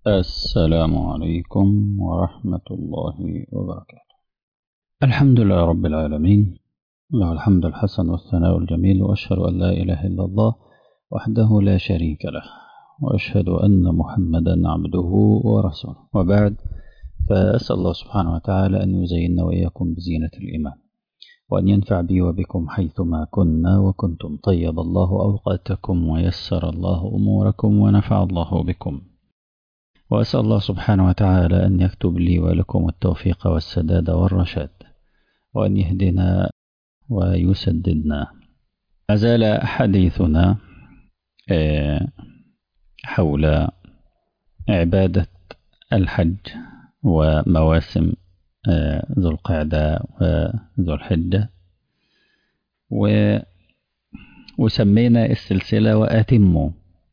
السلام عليكم ورحمة الله وبركاته الحمد لله رب العالمين له الحمد الحسن والثناء الجميل وأشهد أن لا إله إلا الله وحده لا شريك له وأشهد أن محمدا عبده ورسوله وبعد فأسأل الله سبحانه وتعالى أن يزيننا وإياكم بزينة الإيمان وأن ينفع بي وبكم حيثما كنا وكنتم طيب الله أوقاتكم ويسر الله أموركم ونفع الله بكم وأسأل الله سبحانه وتعالى أن يكتب لي ولكم التوفيق والسداد والرشاد وأن يهدنا ويسددنا أزال حديثنا حول عبادة الحج ومواسم ذو القعدة وذو الحجة وسمينا السلسلة وأتموا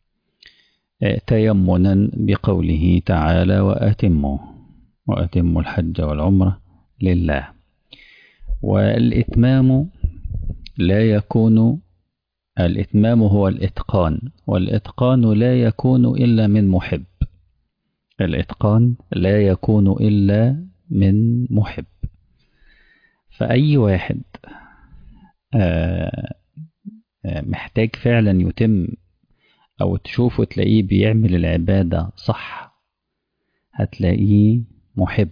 تيمنا بقوله تعالى وأتموا وأتموا الحج والعمرة لله والإتمام لا يكون الإتمام هو الإتقان والإتقان لا يكون إلا من محب الإتقان لا يكون إلا من محب فأي واحد محتاج فعلا يتم أو تشوفه تلاقيه بيعمل العبادة صح هتلاقيه محب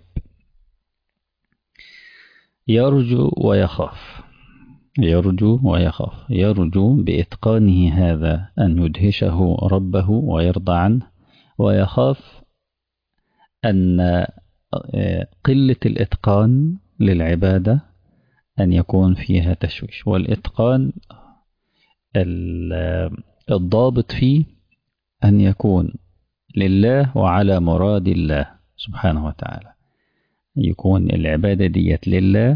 يرجو ويخاف يرجو ويخاف يرجو بإتقانه هذا أن يدهشه ربه ويرضى عنه ويخاف أن قلة الإتقان للعبادة أن يكون فيها تشويش والإتقان الضابط فيه أن يكون لله وعلى مراد الله سبحانه وتعالى يكون العبادة ديت لله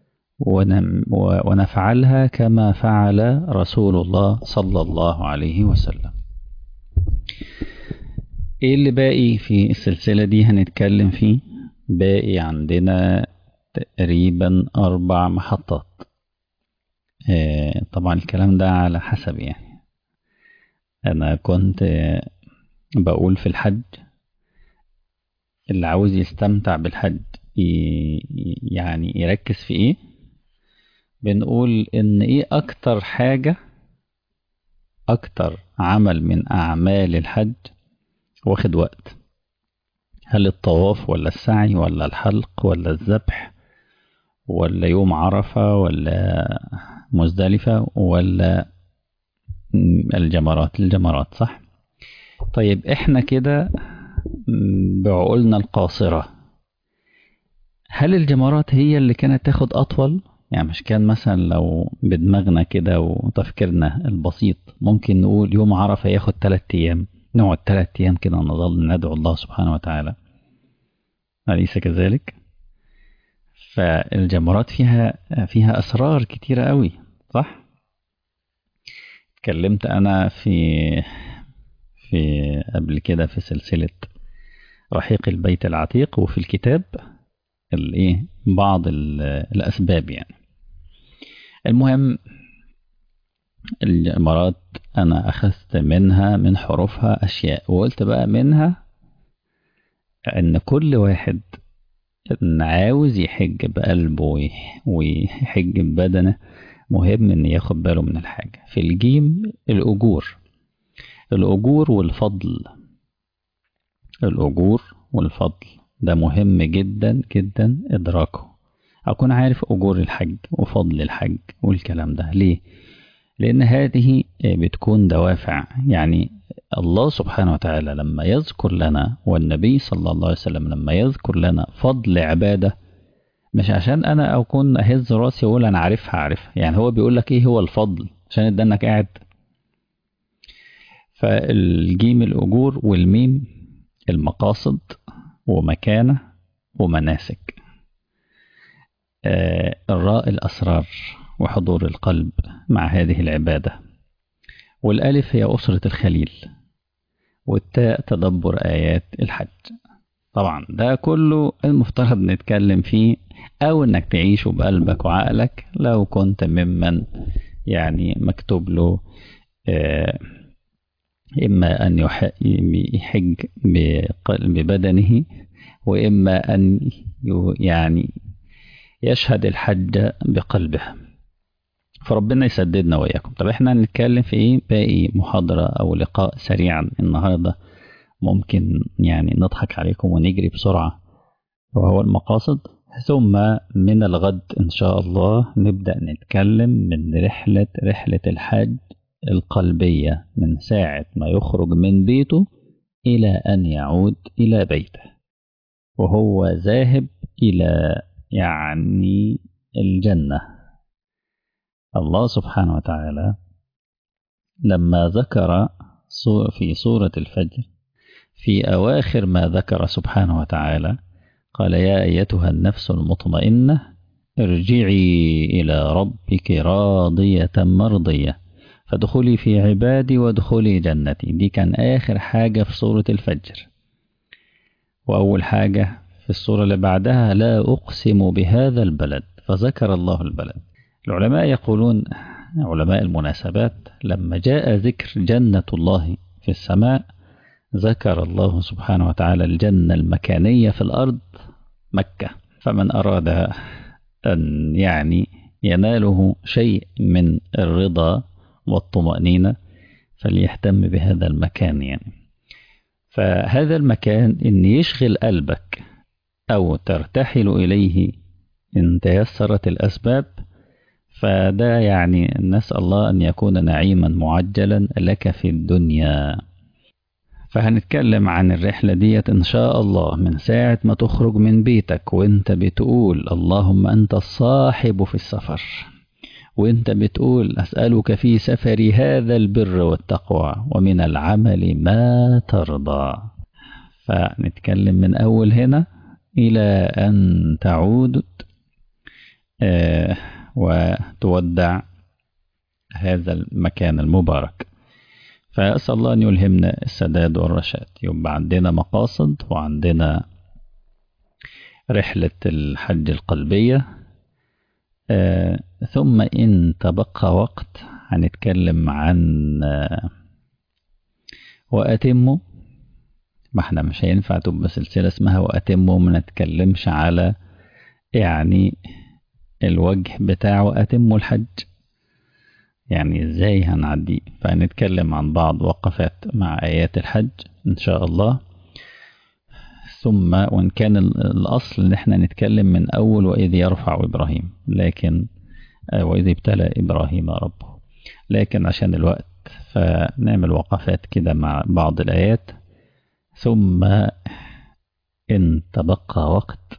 ونفعلها كما فعل رسول الله صلى الله عليه وسلم ايه اللي باقي في السلسلة دي هنتكلم فيه باقي عندنا تقريبا أربع محطات طبعا الكلام ده على حسب يعني أنا كنت بقول في الحج اللي عاوز يستمتع بالحج يعني يركز في ايه بنقول ان ايه اكتر حاجة اكتر عمل من اعمال الحج واخد وقت هل الطواف ولا السعي ولا الحلق ولا الذبح ولا يوم عرفة ولا مزدلفة ولا الجمرات الجمرات صح طيب احنا كده بعقولنا القاصرة هل الجمرات هي اللي كانت تاخد أطول يعني مش كان مثلا لو بدماغنا كده وتفكيرنا البسيط ممكن نقول يوم عرفة ياخد ثلاث أيام نقعد ثلاث أيام كده نظل ندعو الله سبحانه وتعالى أليس كذلك فالجمرات فيها فيها أسرار كتيرة قوي صح اتكلمت أنا في في قبل كده في سلسلة رحيق البيت العتيق وفي الكتاب الايه بعض الأسباب يعني المهم الجمرات أنا أخذت منها من حروفها أشياء وقلت بقى منها أن كل واحد إن عاوز يحج بقلبه ويحج ببدنه مهم إن ياخد باله من الحاجة في الجيم الأجور الأجور والفضل الأجور والفضل ده مهم جدا جدا إدراكه أكون عارف أجور الحج وفضل الحج والكلام ده ليه؟ لأن هذه بتكون دوافع يعني الله سبحانه وتعالى لما يذكر لنا والنبي صلى الله عليه وسلم لما يذكر لنا فضل عبادة مش عشان أنا أكون أهز راسي وأقول أنا عارفها عارفها يعني هو بيقول لك إيه هو الفضل عشان يدنك قاعد فالجيم الأجور والميم المقاصد ومكانة ومناسك آه الراء الأسرار وحضور القلب مع هذه العبادة والألف هي أسرة الخليل والتاء تدبر آيات الحج طبعا ده كله المفترض نتكلم فيه أو إنك تعيشه بقلبك وعقلك لو كنت ممن يعني مكتوب له آه إما أن يحج ببدنه وإما أن يعني يشهد الحج بقلبه فربنا يسددنا وإياكم طب احنا هنتكلم في ايه باقي محاضرة أو لقاء سريعا النهاردة ممكن يعني نضحك عليكم ونجري بسرعة وهو المقاصد ثم من الغد إن شاء الله نبدأ نتكلم من رحلة رحلة الحج القلبية من ساعة ما يخرج من بيته إلى أن يعود إلى بيته وهو ذاهب إلى يعني الجنة الله سبحانه وتعالى لما ذكر في سورة الفجر في أواخر ما ذكر سبحانه وتعالى قال يا أيتها النفس المطمئنة ارجعي إلى ربك راضية مرضية فادخلي في عبادي وادخلي جنتي دي كان آخر حاجة في سورة الفجر وأول حاجة في السورة اللي بعدها لا أقسم بهذا البلد فذكر الله البلد العلماء يقولون علماء المناسبات لما جاء ذكر جنة الله في السماء ذكر الله سبحانه وتعالى الجنة المكانية في الأرض مكة فمن أراد أن يعني يناله شيء من الرضا والطمأنينة فليهتم بهذا المكان يعني فهذا المكان إن يشغل قلبك أو ترتحل إليه إن تيسرت الأسباب فده يعني نسأل الله أن يكون نعيما معجلا لك في الدنيا فهنتكلم عن الرحلة ديت إن شاء الله من ساعة ما تخرج من بيتك وانت بتقول اللهم أنت الصاحب في السفر وانت بتقول أسألك في سفري هذا البر والتقوى ومن العمل ما ترضى فنتكلم من أول هنا إلى أن تعود آه وتودع هذا المكان المبارك فأسأل الله أن يلهمنا السداد والرشاد يبقى عندنا مقاصد وعندنا رحلة الحج القلبية آه ثم إن تبقى وقت هنتكلم عن آه وأتموا ما احنا مش هينفع تبقى سلسلة اسمها وأتموا ما نتكلمش على يعني الوجه بتاعه أتموا الحج يعني ازاي هنعديه فهنتكلم عن بعض وقفات مع آيات الحج إن شاء الله ثم وإن كان الأصل إن احنا نتكلم من أول وإذ يرفع إبراهيم لكن وإذ ابتلى إبراهيم ربه لكن عشان الوقت فنعمل وقفات كده مع بعض الآيات ثم إن تبقى وقت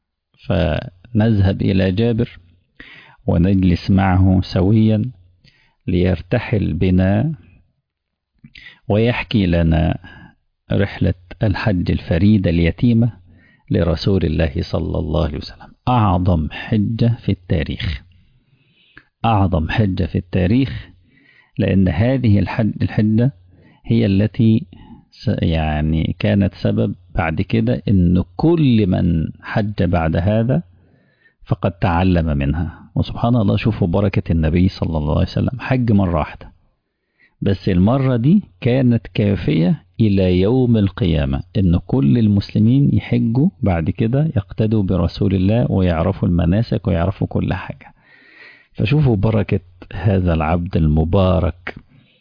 فنذهب إلى جابر ونجلس معه سويا ليرتحل بنا ويحكي لنا رحلة الحج الفريدة اليتيمة لرسول الله صلى الله عليه وسلم أعظم حجة في التاريخ أعظم حجة في التاريخ لأن هذه الحج الحجة هي التي يعني كانت سبب بعد كده أن كل من حج بعد هذا فقد تعلم منها وسبحان الله شوفوا بركة النبي صلى الله عليه وسلم حج مرة واحدة بس المرة دي كانت كافية إلى يوم القيامة إن كل المسلمين يحجوا بعد كده يقتدوا برسول الله ويعرفوا المناسك ويعرفوا كل حاجة فشوفوا بركة هذا العبد المبارك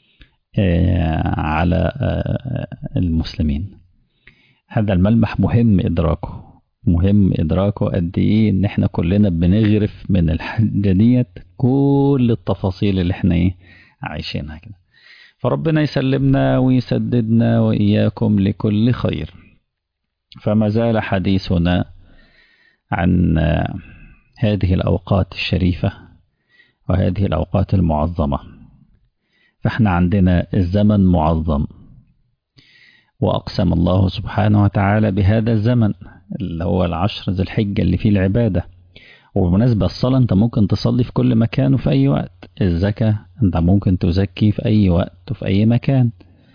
على المسلمين هذا الملمح مهم إدراكه مهم إدراكه قد إيه إن إحنا كلنا بنغرف من الحجة ديت كل التفاصيل اللي إحنا إيه عايشينها كده فربنا يسلمنا ويسددنا وإياكم لكل خير فما زال حديثنا عن هذه الأوقات الشريفة وهذه الأوقات المعظمة فإحنا عندنا الزمن معظم وأقسم الله سبحانه وتعالى بهذا الزمن اللي هو العشر ذي الحجة اللي فيه العبادة وبالمناسبة الصلاة أنت ممكن تصلي في كل مكان وفي أي وقت الزكاة أنت ممكن تزكي في أي وقت وفي أي مكان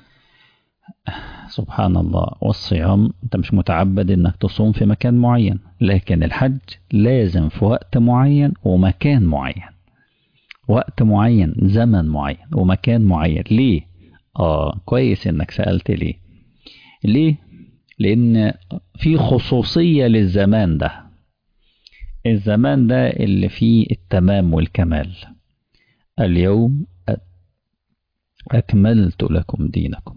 سبحان الله والصيام أنت مش متعبد أنك تصوم في مكان معين لكن الحج لازم في وقت معين ومكان معين وقت معين زمن معين ومكان معين ليه اه كويس انك سألت ليه ليه لان في خصوصية للزمان ده الزمان ده اللي فيه التمام والكمال اليوم أكملت لكم دينكم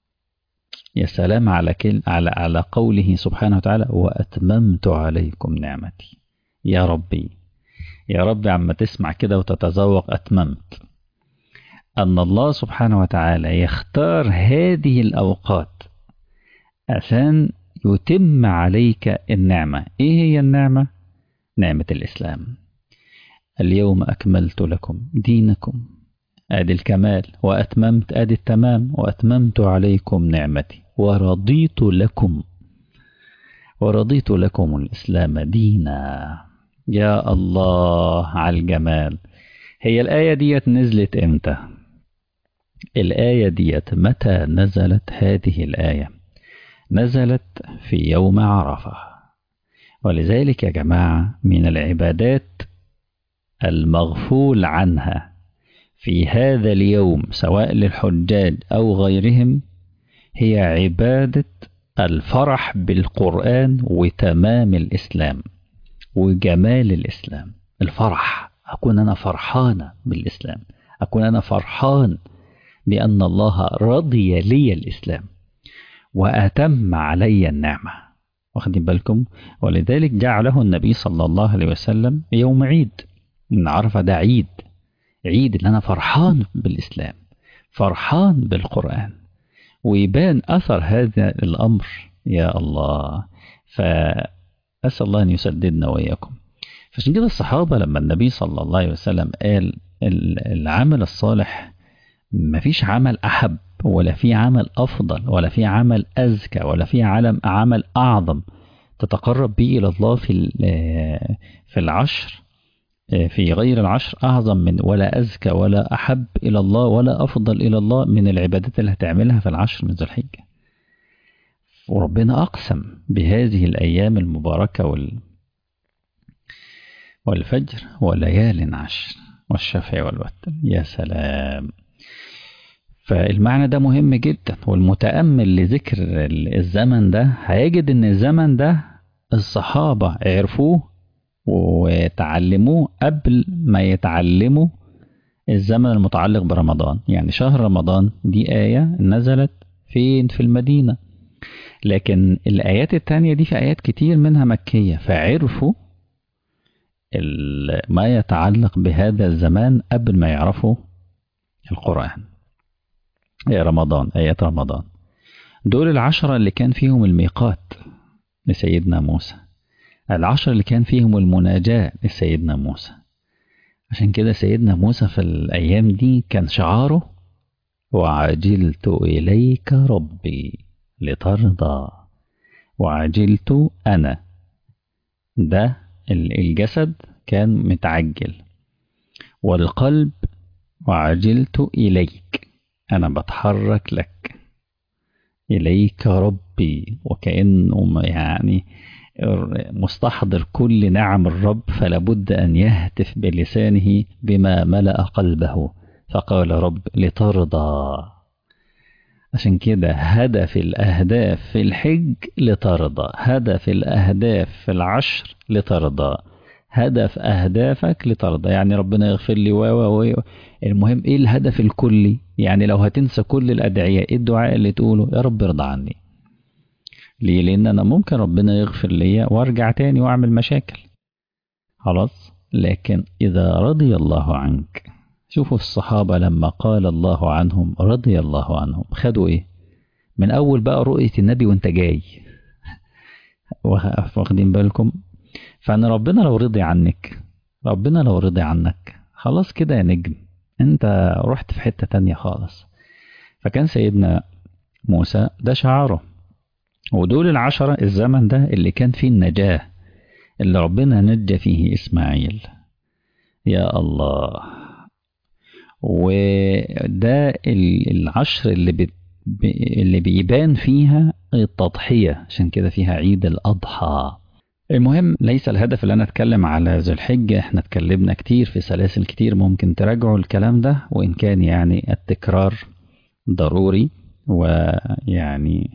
يا سلام على كل على على قوله سبحانه وتعالى وأتممت عليكم نعمتي يا ربي يا رب عما تسمع كده وتتذوق أتممت أن الله سبحانه وتعالى يختار هذه الأوقات عشان يتم عليك النعمة إيه هي النعمة؟ نعمة الإسلام اليوم أكملت لكم دينكم آدي الكمال وأتممت آدي التمام وأتممت عليكم نعمتي ورضيت لكم ورضيت لكم الإسلام دينا يا الله على الجمال هي الآية ديت نزلت إمتى الآية ديت متى نزلت هذه الآية نزلت في يوم عرفة ولذلك يا جماعة من العبادات المغفول عنها في هذا اليوم سواء للحجاج أو غيرهم هي عبادة الفرح بالقرآن وتمام الإسلام وجمال الإسلام الفرح أكون أنا فرحانة بالإسلام أكون أنا فرحان بأن الله رضي لي الإسلام وأتم علي النعمة واخدين بالكم ولذلك جعله النبي صلى الله عليه وسلم يوم عيد إن عرفة ده عيد عيد اللي أنا فرحان بالإسلام فرحان بالقرآن ويبان أثر هذا الأمر يا الله فأسأل الله أن يسددنا وإياكم فعشان كده الصحابة لما النبي صلى الله عليه وسلم قال العمل الصالح مفيش عمل أحب ولا في عمل أفضل ولا في عمل أزكى ولا في عمل عمل أعظم تتقرب به إلى الله في في العشر في غير العشر أعظم من ولا أزكى ولا أحب إلى الله ولا أفضل إلى الله من العبادات اللي هتعملها في العشر من ذو الحجة وربنا أقسم بهذه الأيام المباركة وال والفجر وليال عشر والشفع والوتر يا سلام فالمعنى ده مهم جدا والمتأمل لذكر الزمن ده هيجد ان الزمن ده الصحابة عرفوه وتعلموه قبل ما يتعلموا الزمن المتعلق برمضان يعني شهر رمضان دي آية نزلت فين في المدينة لكن الآيات التانية دي في آيات كتير منها مكية فعرفوا ما يتعلق بهذا الزمان قبل ما يعرفوا القرآن يا رمضان آيات رمضان دول العشرة اللي كان فيهم الميقات لسيدنا موسى العشر اللي كان فيهم المناجاة لسيدنا موسى عشان كده سيدنا موسى في الأيام دي كان شعاره وعجلت إليك ربي لترضى وعجلت أنا ده الجسد كان متعجل والقلب وعجلت إليك أنا بتحرك لك إليك ربي وكأنه يعني مستحضر كل نعم الرب فلا بد أن يهتف بلسانه بما ملأ قلبه فقال رب لترضى عشان كده هدف الأهداف في الحج لترضى هدف الأهداف في العشر لترضى هدف أهدافك لترضى يعني ربنا يغفر لي و و المهم إيه الهدف الكلي يعني لو هتنسى كل الأدعية إيه الدعاء اللي تقوله يا رب ارضى عني ليه لأن أنا ممكن ربنا يغفر لي وأرجع تاني وأعمل مشاكل خلاص لكن إذا رضي الله عنك شوفوا الصحابة لما قال الله عنهم رضي الله عنهم خدوا إيه من أول بقى رؤية النبي وانت جاي واخدين بالكم فأن ربنا لو رضي عنك ربنا لو رضي عنك خلاص كده يا نجم انت رحت في حتة تانية خالص فكان سيدنا موسى ده شعاره ودول العشرة الزمن ده اللي كان فيه النجاة اللي ربنا نجى فيه إسماعيل يا الله وده العشر اللي بت اللي بيبان فيها التضحية عشان كده فيها عيد الأضحى المهم ليس الهدف اللي أنا أتكلم على ذو الحجة احنا اتكلمنا كتير في سلاسل كتير ممكن تراجعوا الكلام ده وإن كان يعني التكرار ضروري ويعني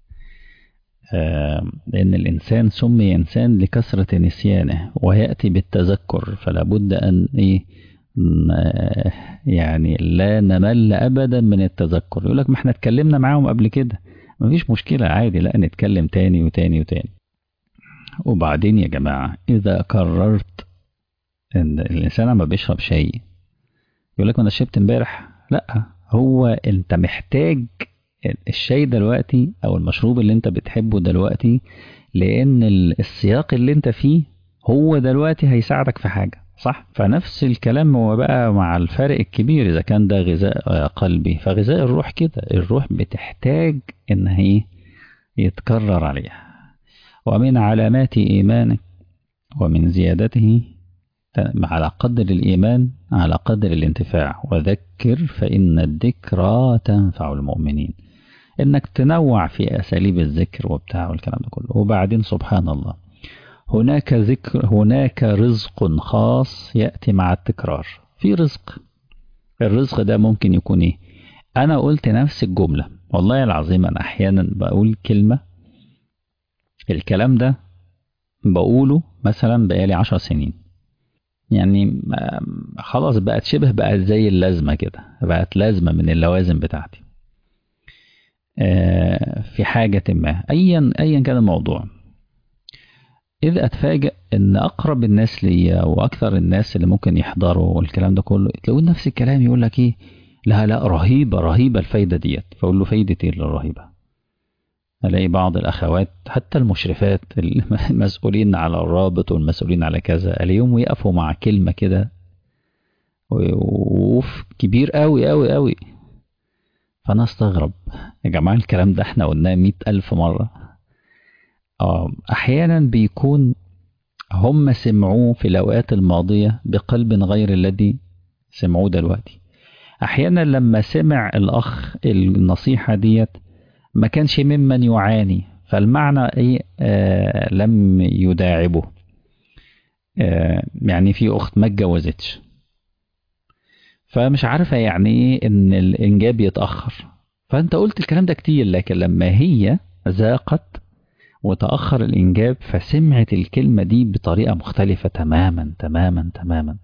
آه، لأن الإنسان سمي إنسان لكثرة نسيانه ويأتي بالتذكر فلا بد أن إيه ن- آه، يعني لا نمل أبدا من التذكر يقول لك ما احنا اتكلمنا معاهم قبل كده مفيش مشكلة عادي لا نتكلم تاني وتاني وتاني وبعدين يا جماعة إذا قررت إن الإنسان لما بيشرب شاي يقول لك ما أنا شربت امبارح لا هو أنت محتاج الشاي دلوقتي أو المشروب اللي أنت بتحبه دلوقتي لأن ال- السياق اللي أنت فيه هو دلوقتي هيساعدك في حاجة صح فنفس الكلام هو بقى مع الفرق الكبير إذا كان ده غذاء آه، قلبي فغذاء الروح كده الروح بتحتاج إن هي يتكرر عليها ومن علامات إيمانك ومن زيادته على قدر الإيمان على قدر الانتفاع وذكر فإن الذكرى تنفع المؤمنين إنك تنوع في أساليب الذكر وبتاع والكلام ده كله وبعدين سبحان الله هناك ذكر هناك رزق خاص يأتي مع التكرار في رزق الرزق ده ممكن يكون إيه أنا قلت نفس الجملة والله العظيم أنا أحيانا بقول كلمة الكلام ده بقوله مثلا بقالي عشر سنين يعني ما- خلاص بقت شبه بقت زي اللازمة كده بقت لازمة من اللوازم بتاعتي آه، في حاجة ما أيا أيا كان الموضوع إذ أتفاجأ إن أقرب الناس ليا وأكثر الناس اللي ممكن يحضروا والكلام ده كله تلاقوا نفس الكلام يقول لك إيه لا لا رهيبة رهيبة الفايدة ديت فأقول له فايدة إيه اللي رهيبة ألاقي بعض الأخوات حتى المشرفات المسؤولين على الرابط والمسؤولين على كذا اليوم يقفوا مع كلمة كده ووف كبير قوي قوي قوي فأنا استغرب يا جماعة الكلام ده احنا قلناه مئة ألف مرة آه، أحيانا بيكون هم سمعوه في الأوقات الماضية بقلب غير الذي سمعوه دلوقتي أحيانا لما سمع الأخ النصيحة ديت ما كانش ممن يعاني فالمعنى إيه آه لم يداعبه آه يعني في أخت ما اتجوزتش فمش عارفة يعني إيه إن الإنجاب يتأخر فأنت قلت الكلام ده كتير لكن لما هي ذاقت وتأخر الإنجاب فسمعت الكلمة دي بطريقة مختلفة تماما تماما تماما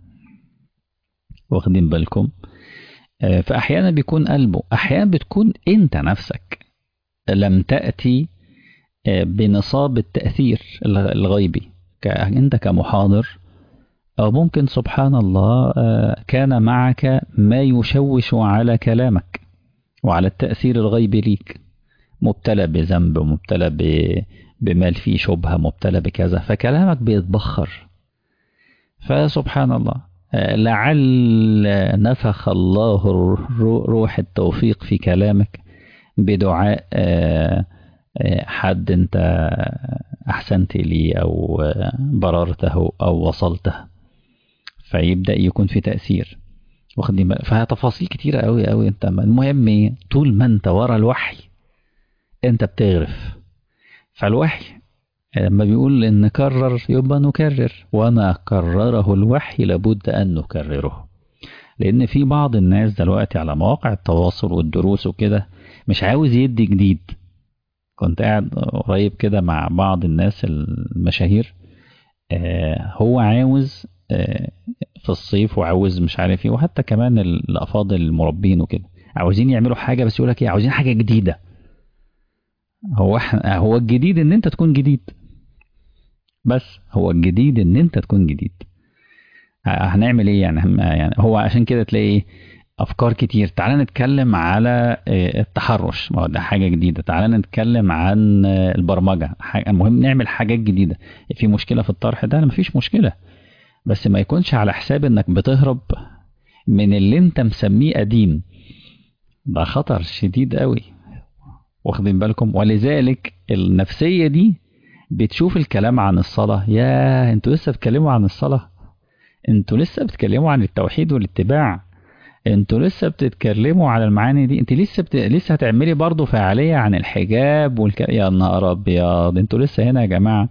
واخدين بالكم آه، فأحيانا بيكون قلبه أحيانا بتكون أنت نفسك لم تأتي آه، بنصاب التأثير الغيبي ك- أنت كمحاضر أو ممكن سبحان الله آه، كان معك ما يشوش على كلامك وعلى التأثير الغيبي ليك مبتلى بذنب مبتلى ب- بمال فيه شبهة مبتلى بكذا فكلامك بيتبخر فسبحان الله آه، لعل نفخ الله الرو- روح التوفيق في كلامك بدعاء آه، آه، حد انت احسنت ليه او آه، بررته او وصلته فيبدا يكون في تاثير واخدين بالك فيها تفاصيل كتيره قوي قوي انت المهم ايه طول ما انت ورا الوحي انت بتغرف فالوحي لما بيقول ان نكرر يبقى نكرر وما كرره الوحي لابد ان نكرره لان في بعض الناس دلوقتي على مواقع التواصل والدروس وكده مش عاوز يدي جديد كنت قاعد قريب كده مع بعض الناس المشاهير آه هو عاوز آه في الصيف وعاوز مش عارف ايه وحتى كمان الافاضل المربين وكده عاوزين يعملوا حاجه بس يقول لك ايه عاوزين حاجه جديده هو إحنا- هو الجديد ان انت تكون جديد بس هو الجديد ان انت تكون جديد ه- هنعمل ايه يعني هم- يعني هو عشان كده تلاقي إيه؟ افكار كتير تعال نتكلم على آه، التحرش ما هو ده حاجه جديده تعال نتكلم عن آه، البرمجه ح- المهم نعمل حاجات جديده في مشكله في الطرح ده مفيش مشكله بس ما يكونش على حساب انك بتهرب من اللي انت مسميه قديم ده خطر شديد قوي واخدين بالكم ولذلك النفسيه دي بتشوف الكلام عن الصلاه يا انتوا لسه بتتكلموا عن الصلاه انتوا لسه بتتكلموا عن التوحيد والاتباع انتوا لسه بتتكلموا على المعاني دي انت لسه بت... لسه هتعملي برضه فعاليه عن الحجاب والك... يا نهار ابيض انتوا لسه هنا يا جماعه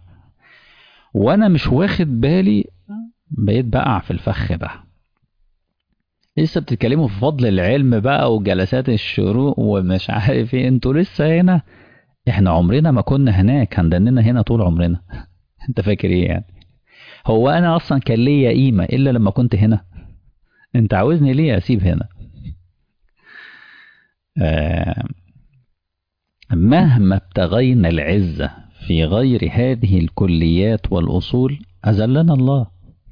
وانا مش واخد بالي بقيت بقع في الفخ ده لسه بتتكلموا في فضل العلم بقى وجلسات الشروق ومش عارف ايه انتوا لسه هنا احنا عمرنا ما كنا هناك هندننا هنا طول عمرنا انت فاكر ايه يعني هو انا اصلا كان ليا قيمه الا لما كنت هنا انت عاوزني ليه اسيب هنا آه مهما ابتغينا العزه في غير هذه الكليات والاصول اذلنا الله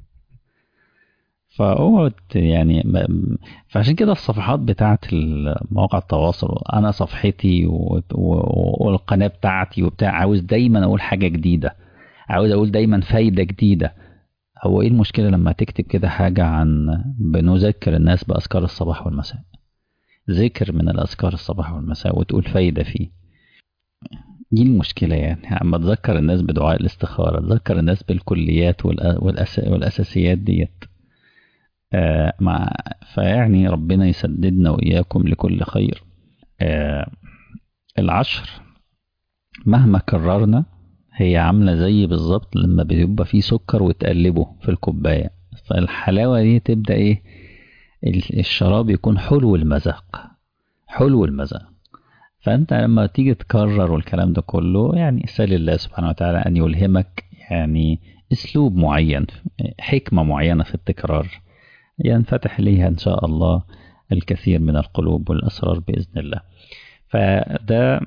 فاقعد يعني فعشان كده الصفحات بتاعت مواقع التواصل انا صفحتي والقناه بتاعتي وبتاع عاوز دايما اقول حاجه جديده عاوز اقول دايما فايده جديده هو ايه المشكله لما تكتب كده حاجه عن بنذكر الناس باذكار الصباح والمساء ذكر من الاذكار الصباح والمساء وتقول فايده فيه دي المشكله يعني اما تذكر الناس بدعاء الاستخاره تذكر الناس بالكليات والأس... والاساسيات ديت آه مع فيعني ربنا يسددنا وإياكم لكل خير آه العشر مهما كررنا هي عاملة زي بالظبط لما بيبقى فيه سكر وتقلبه في الكوباية فالحلاوة دي تبدأ إيه الشراب يكون حلو المذاق حلو المذاق فأنت لما تيجي تكرر والكلام ده كله يعني سال الله سبحانه وتعالى أن يلهمك يعني أسلوب معين حكمة معينة في التكرار ينفتح ليها إن شاء الله الكثير من القلوب والأسرار بإذن الله فده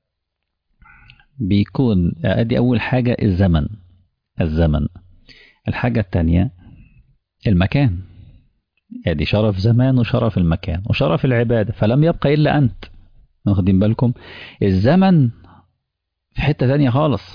بيكون أدي أول حاجة الزمن الزمن الحاجة التانية المكان أدي شرف زمان وشرف المكان وشرف العبادة فلم يبقى إلا أنت واخدين بالكم الزمن في حتة تانية خالص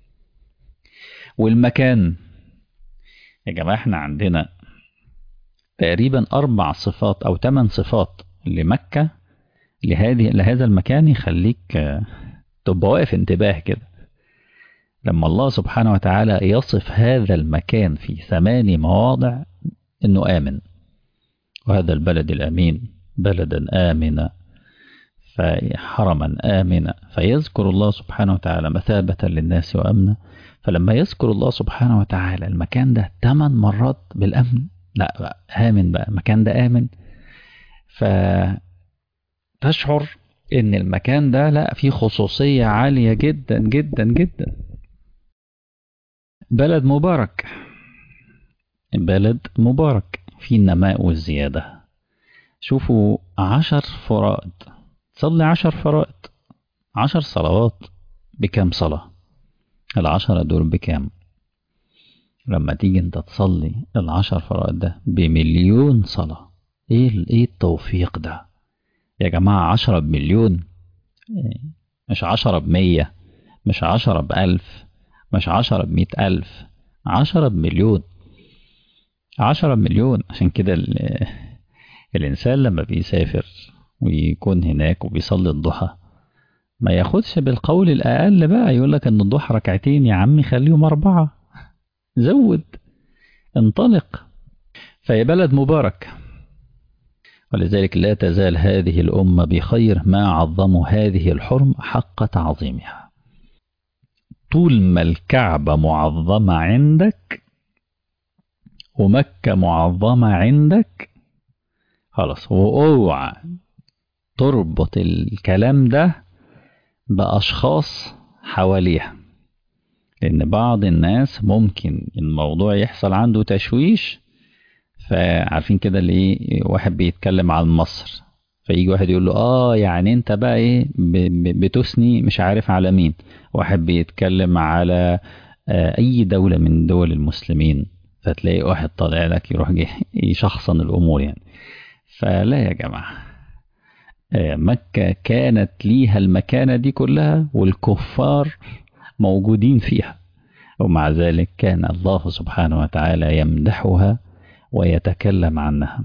والمكان يا جماعة احنا عندنا تقريبا أربع صفات أو ثمان صفات لمكة لهذه لهذا المكان يخليك تبقى واقف انتباه كده لما الله سبحانه وتعالى يصف هذا المكان في ثمان مواضع انه آمن وهذا البلد الأمين بلدا آمنا حرما آمنا فيذكر الله سبحانه وتعالى مثابة للناس وأمنا فلما يذكر الله سبحانه وتعالى المكان ده ثمان مرات بالأمن لا بقى آمن بقى المكان ده آمن فتشعر إن المكان ده لا فيه خصوصية عالية جدا جدا جدا بلد مبارك بلد مبارك في النماء والزيادة شوفوا عشر فرائض تصلي عشر فرائض عشر صلوات بكام صلاة العشرة دول بكام لما تيجي انت تصلي العشر فرائض ده بمليون صلاة ايه ايه التوفيق ده يا جماعة عشرة بمليون مش عشرة بمية مش عشرة بألف مش عشرة بمئة ألف عشرة بمليون عشرة بمليون عشان كده الإنسان لما بيسافر ويكون هناك وبيصلي الضحى ما ياخدش بالقول الأقل بقى يقول لك إن الضحى ركعتين يا عمي خليهم أربعة زود انطلق فهي بلد مبارك ولذلك لا تزال هذه الأمة بخير ما عظموا هذه الحرم حق تعظيمها طول ما الكعبة معظمة عندك ومكة معظمة عندك خلاص واوعى تربط الكلام ده بأشخاص حواليها لأن بعض الناس ممكن الموضوع يحصل عنده تشويش فعارفين كده اللي ايه واحد بيتكلم عن مصر فيجي واحد يقول له اه يعني انت بقى ايه بتثني مش عارف على مين واحد بيتكلم على آه اي دولة من دول المسلمين فتلاقي واحد طالع لك يروح يشخصن الامور يعني فلا يا جماعة آه مكة كانت ليها المكانة دي كلها والكفار موجودين فيها ومع ذلك كان الله سبحانه وتعالى يمدحها ويتكلم عنها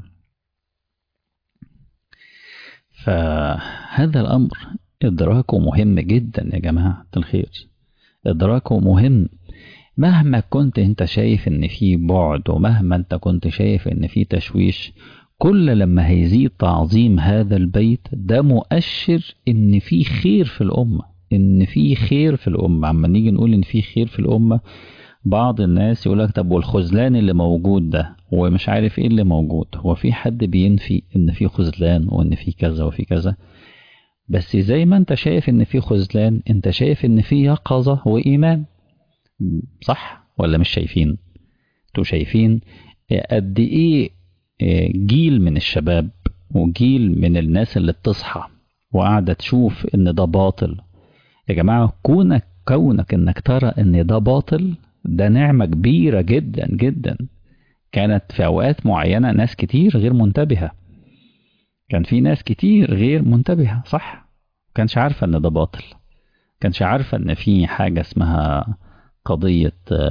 فهذا الأمر إدراكه مهم جدا يا جماعة الخير إدراكه مهم مهما كنت انت شايف ان في بعد ومهما انت كنت شايف ان في تشويش كل لما هيزيد تعظيم هذا البيت ده مؤشر ان في خير في الأمة ان في خير في الأمة عما نيجي نقول ان في خير في الأمة بعض الناس يقول لك طب والخذلان اللي موجود ده ومش عارف ايه اللي موجود هو في حد بينفي ان في خذلان وان في كذا وفي كذا بس زي ما انت شايف ان في خذلان انت شايف ان في يقظة وايمان صح ولا مش شايفين انتوا شايفين قد ايه جيل من الشباب وجيل من الناس اللي بتصحى وقاعدة تشوف ان ده باطل يا جماعة كونك كونك انك ترى ان ده باطل ده نعمة كبيرة جدا جدا كانت في اوقات معينة ناس كتير غير منتبهة كان في ناس كتير غير منتبهة صح كانش عارفة ان ده باطل كانش عارفة ان في حاجة اسمها قضية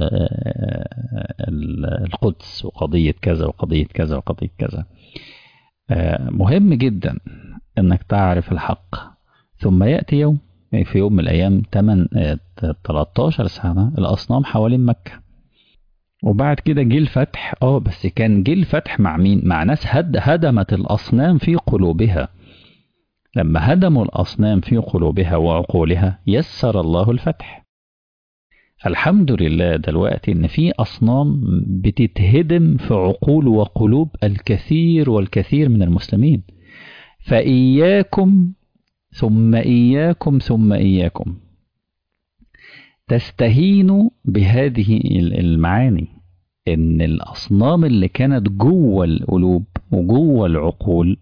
القدس وقضية كذا وقضية كذا وقضية كذا مهم جدا انك تعرف الحق ثم يأتي يوم في يوم من الأيام 8 13 سنة الأصنام حوالين مكة وبعد كده جه الفتح اه بس كان جه الفتح مع مين؟ مع ناس هد هدمت الأصنام في قلوبها لما هدموا الأصنام في قلوبها وعقولها يسر الله الفتح فالحمد لله دلوقتي ان في اصنام بتتهدم في عقول وقلوب الكثير والكثير من المسلمين فاياكم ثم اياكم ثم اياكم تستهينوا بهذه المعاني ان الاصنام اللي كانت جوه القلوب وجوه العقول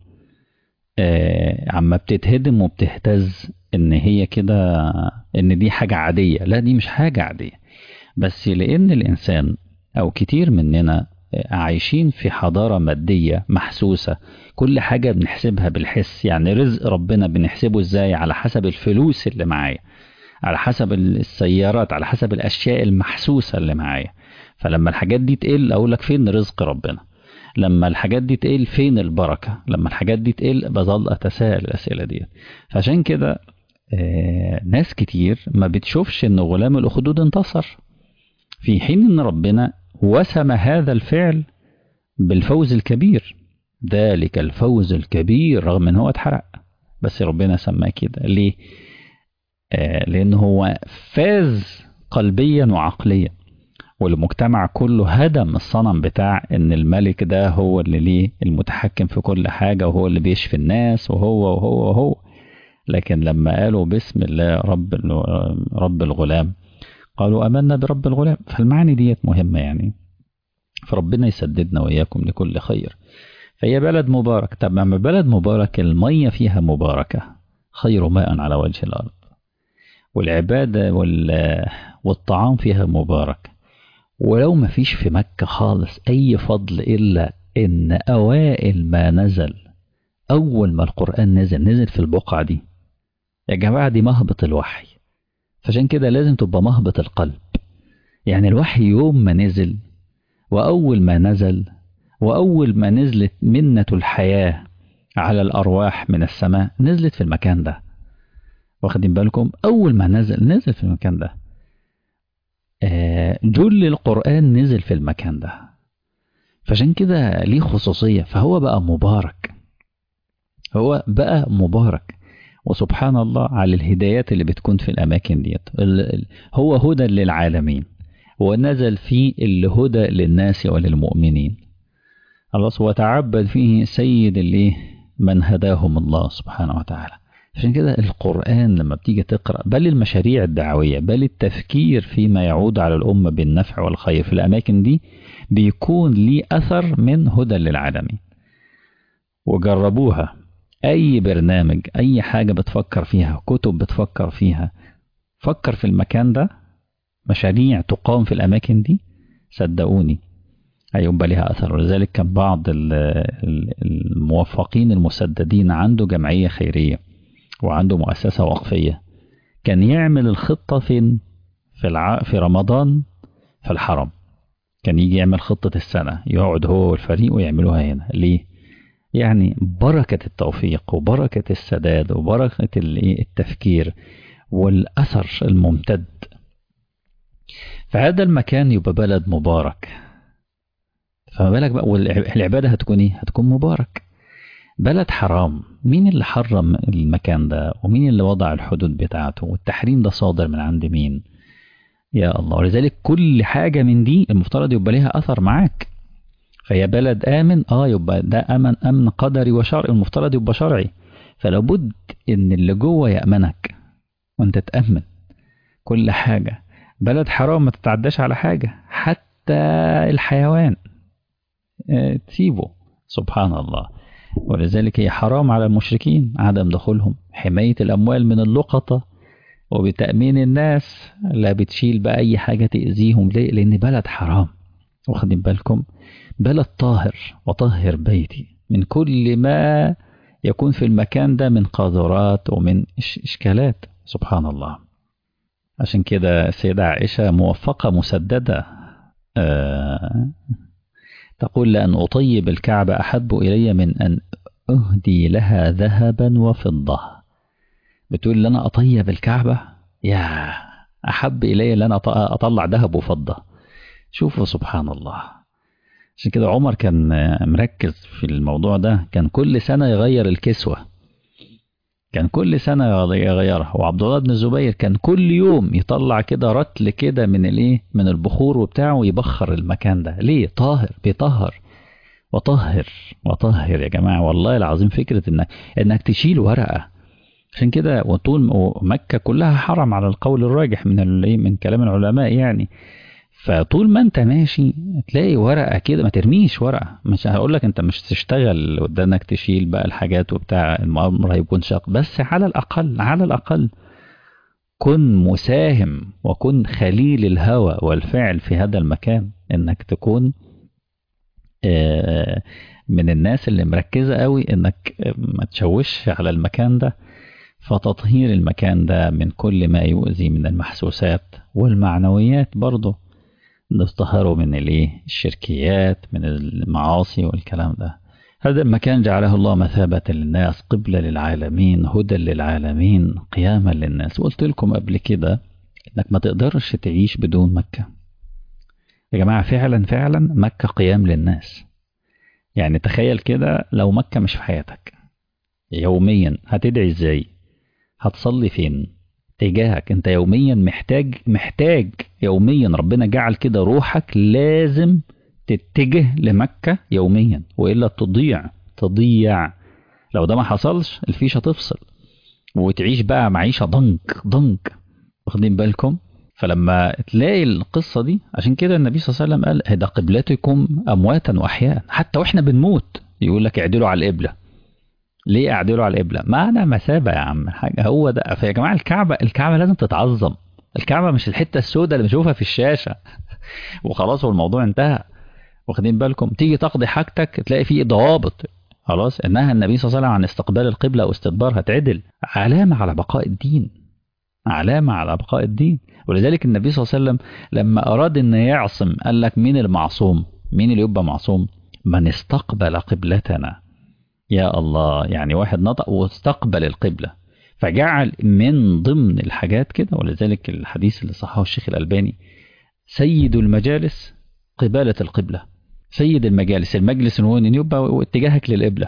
آه عما بتتهدم وبتهتز ان هي كده ان دي حاجة عادية لا دي مش حاجة عادية بس لان الانسان او كتير مننا عايشين في حضارة مادية محسوسة كل حاجة بنحسبها بالحس يعني رزق ربنا بنحسبه ازاي على حسب الفلوس اللي معايا على حسب السيارات على حسب الاشياء المحسوسة اللي معايا فلما الحاجات دي تقل اقول لك فين رزق ربنا لما الحاجات دي تقل فين البركة لما الحاجات دي تقل بظل اتساءل الاسئلة دي فعشان كده آه ناس كتير ما بتشوفش ان غلام الاخدود انتصر في حين ان ربنا وسم هذا الفعل بالفوز الكبير ذلك الفوز الكبير رغم ان هو اتحرق بس ربنا سماه كده ليه آه لان هو فاز قلبيا وعقليا والمجتمع كله هدم الصنم بتاع ان الملك ده هو اللي ليه المتحكم في كل حاجة وهو اللي بيشفي الناس وهو وهو وهو لكن لما قالوا بسم الله رب رب الغلام قالوا امنا برب الغلام فالمعاني ديت مهمه يعني فربنا يسددنا واياكم لكل خير فهي بلد مبارك طب لما بلد مبارك الميه فيها مباركه خير ماء على وجه الارض والعباده والطعام فيها مبارك ولو ما فيش في مكه خالص اي فضل الا ان اوائل ما نزل اول ما القران نزل نزل في البقعه دي يا جماعه دي مهبط الوحي فعشان كده لازم تبقى مهبط القلب يعني الوحي يوم ما نزل وأول ما نزل وأول ما نزلت منة الحياة على الأرواح من السماء نزلت في المكان ده واخدين بالكم أول ما نزل نزل في المكان ده جل القرآن نزل في المكان ده فعشان كده ليه خصوصية فهو بقى مبارك هو بقى مبارك وسبحان الله على الهدايات اللي بتكون في الأماكن ديت هو هدى للعالمين ونزل فيه الهدى للناس وللمؤمنين الله وتعبد فيه سيد اللي من هداهم الله سبحانه وتعالى عشان كده القرآن لما بتيجي تقرأ بل المشاريع الدعوية بل التفكير فيما يعود على الأمة بالنفع والخير في الأماكن دي بيكون ليه أثر من هدى للعالمين وجربوها أي برنامج أي حاجة بتفكر فيها كتب بتفكر فيها فكر في المكان ده مشاريع تقام في الأماكن دي صدقوني هيبقى لها أثر ولذلك كان بعض الموفقين المسددين عنده جمعية خيرية وعنده مؤسسة وقفية كان يعمل الخطة فين في, الع... في رمضان في الحرم كان يجي يعمل خطة السنة يقعد هو والفريق ويعملوها هنا ليه يعني بركة التوفيق وبركة السداد وبركة التفكير والأثر الممتد فهذا المكان يبقى بلد مبارك فما بالك بقى والعبادة هتكون ايه؟ هتكون مبارك بلد حرام مين اللي حرم المكان ده ومين اللي وضع الحدود بتاعته والتحريم ده صادر من عند مين يا الله ولذلك كل حاجة من دي المفترض يبقى ليها أثر معاك فهي بلد آمن اه يبقى ده أمن أمن قدري وشرعي المفترض يبقى شرعي فلو بد إن اللي جوه يأمنك وأنت تأمن كل حاجة بلد حرام ما تتعداش على حاجة حتى الحيوان اه تسيبه سبحان الله ولذلك هي حرام على المشركين عدم دخولهم حماية الأموال من اللقطة وبتأمين الناس لا بتشيل بأي حاجة تأذيهم ليه لأن بلد حرام واخدين بالكم بلد طاهر وطهر بيتي من كل ما يكون في المكان ده من قاذورات ومن إشكالات سبحان الله عشان كده السيدة عائشة موفقة مسددة آه تقول لأن أطيب الكعبة أحب إلي من أن أهدي لها ذهبا وفضة بتقول لي أنا أطيب الكعبة يا أحب إلي أن أنا أطلع ذهب وفضة شوفوا سبحان الله عشان كده عمر كان مركز في الموضوع ده كان كل سنة يغير الكسوة كان كل سنة يغيرها وعبد الله بن الزبير كان كل يوم يطلع كده رتل كده من الايه من البخور وبتاعه ويبخر المكان ده ليه طاهر بيطهر وطهر وطهر يا جماعة والله العظيم فكرة انك انك تشيل ورقة عشان كده وطول مكة كلها حرم على القول الراجح من من كلام العلماء يعني فطول ما انت ماشي تلاقي ورقه كده ما ترميش ورقه مش هقول لك انت مش تشتغل قدامك تشيل بقى الحاجات وبتاع الامر هيكون شاق بس على الاقل على الاقل كن مساهم وكن خليل الهوى والفعل في هذا المكان انك تكون من الناس اللي مركزه قوي انك ما تشوش على المكان ده فتطهير المكان ده من كل ما يؤذي من المحسوسات والمعنويات برضه نطهره من الايه الشركيات من المعاصي والكلام ده هذا المكان جعله الله مثابة للناس قبلة للعالمين هدى للعالمين قياما للناس وقلت لكم قبل كده انك ما تقدرش تعيش بدون مكة يا جماعة فعلا فعلا مكة قيام للناس يعني تخيل كده لو مكة مش في حياتك يوميا هتدعي ازاي هتصلي فين تجاهك انت يوميا محتاج محتاج يوميا ربنا جعل كده روحك لازم تتجه لمكة يوميا وإلا تضيع تضيع لو ده ما حصلش الفيشة تفصل وتعيش بقى معيشة ضنك ضنك واخدين بالكم فلما تلاقي القصة دي عشان كده النبي صلى الله عليه وسلم قال ده قبلتكم أمواتا وأحياء حتى وإحنا بنموت يقول لك اعدلوا على القبلة ليه اعدلوا على القبله؟ معنى مثابه يا عم حاجه هو ده فيا جماعه الكعبه الكعبه لازم تتعظم الكعبه مش الحته السوداء اللي بنشوفها في الشاشه وخلاص والموضوع انتهى واخدين بالكم تيجي تقضي حاجتك تلاقي فيه ضوابط خلاص انها النبي صلى الله عليه وسلم عن استقبال القبله واستدبارها تعدل علامه على بقاء الدين علامه على بقاء الدين ولذلك النبي صلى الله عليه وسلم لما اراد ان يعصم قال لك مين المعصوم مين اللي يبقى معصوم من استقبل قبلتنا يا الله يعني واحد نطق واستقبل القبلة فجعل من ضمن الحاجات كده ولذلك الحديث اللي صححه الشيخ الألباني سيد المجالس قبالة القبلة سيد المجالس المجلس هو ان يبقى اتجاهك للقبلة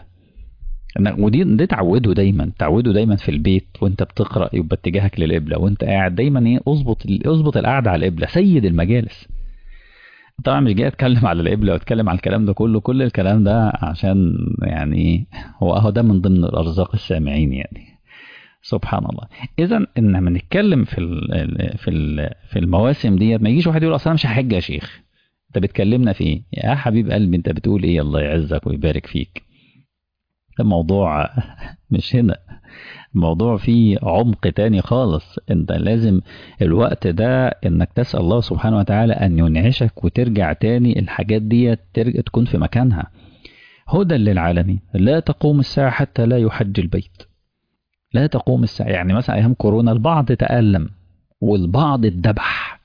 ودي دي تعوده دايما تعوده دايما في البيت وانت بتقرا يبقى اتجاهك للقبله وانت قاعد دايما ايه اظبط اظبط القعده على القبله سيد المجالس طبعا مش جاي اتكلم على القبله واتكلم على الكلام ده كله كل الكلام ده عشان يعني هو اهو ده من ضمن الارزاق السامعين يعني سبحان الله اذا ان لما نتكلم في ال في ال في المواسم ديت ما يجيش واحد يقول اصل انا مش هحج يا شيخ انت بتكلمنا في ايه يا حبيب قلبي انت بتقول ايه الله يعزك ويبارك فيك الموضوع مش هنا الموضوع فيه عمق تاني خالص انت لازم الوقت ده انك تسأل الله سبحانه وتعالى ان ينعشك وترجع تاني الحاجات دي ترجع تكون في مكانها هدى للعالمين لا تقوم الساعة حتى لا يحج البيت لا تقوم الساعة يعني مثلا أيام كورونا البعض تألم والبعض اتذبح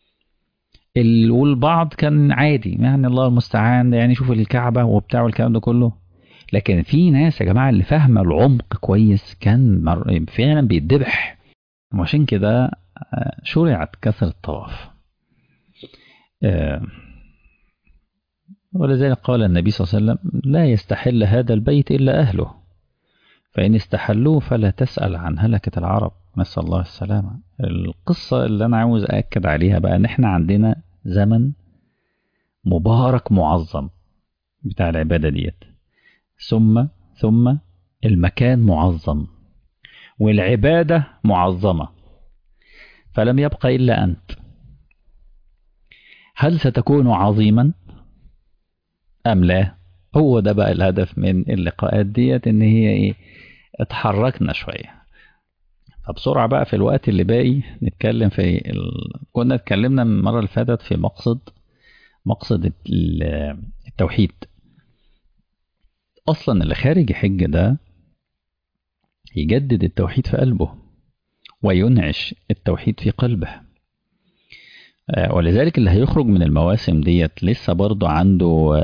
والبعض كان عادي يعني الله المستعان يعني شوف الكعبة وبتاع والكلام ده كله لكن في ناس يا جماعة اللي فاهمة العمق كويس كان فعلا بيتذبح وعشان كده شرعت كثرة الطواف ولذلك قال النبي صلى الله عليه وسلم لا يستحل هذا البيت إلا أهله فإن استحلوه فلا تسأل عن هلكة العرب نسأل الله السلامة القصة اللي أنا عاوز أأكد عليها بقى إن إحنا عندنا زمن مبارك معظم بتاع العبادة ديت ثم ثم المكان معظم والعبادة معظمة فلم يبق إلا أنت هل ستكون عظيما أم لا هو ده بقى الهدف من اللقاءات ديت إن هي إيه اتحركنا شوية فبسرعة بقى في الوقت اللي باقي نتكلم في ال... كنا اتكلمنا المرة اللي فاتت في مقصد مقصد التوحيد أصلا اللي خارج حج ده يجدد التوحيد في قلبه وينعش التوحيد في قلبه ولذلك اللي هيخرج من المواسم ديت لسه برضه عنده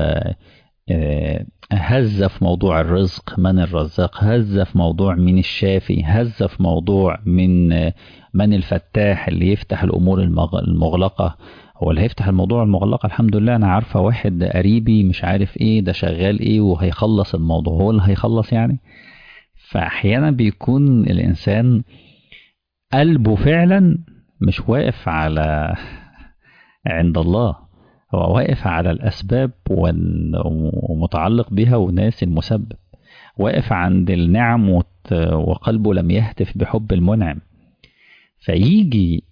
هزة في موضوع الرزق من الرزاق هزة في موضوع من الشافي هزة في موضوع من من الفتاح اللي يفتح الأمور المغلقة هو اللي هيفتح الموضوع المغلقة الحمد لله أنا عارفة واحد قريبي مش عارف إيه ده شغال إيه وهيخلص الموضوع هو اللي هيخلص يعني فأحيانا بيكون الإنسان قلبه فعلا مش واقف على عند الله هو واقف على الأسباب ومتعلق بها وناس المسبب واقف عند النعم وقلبه لم يهتف بحب المنعم فيجي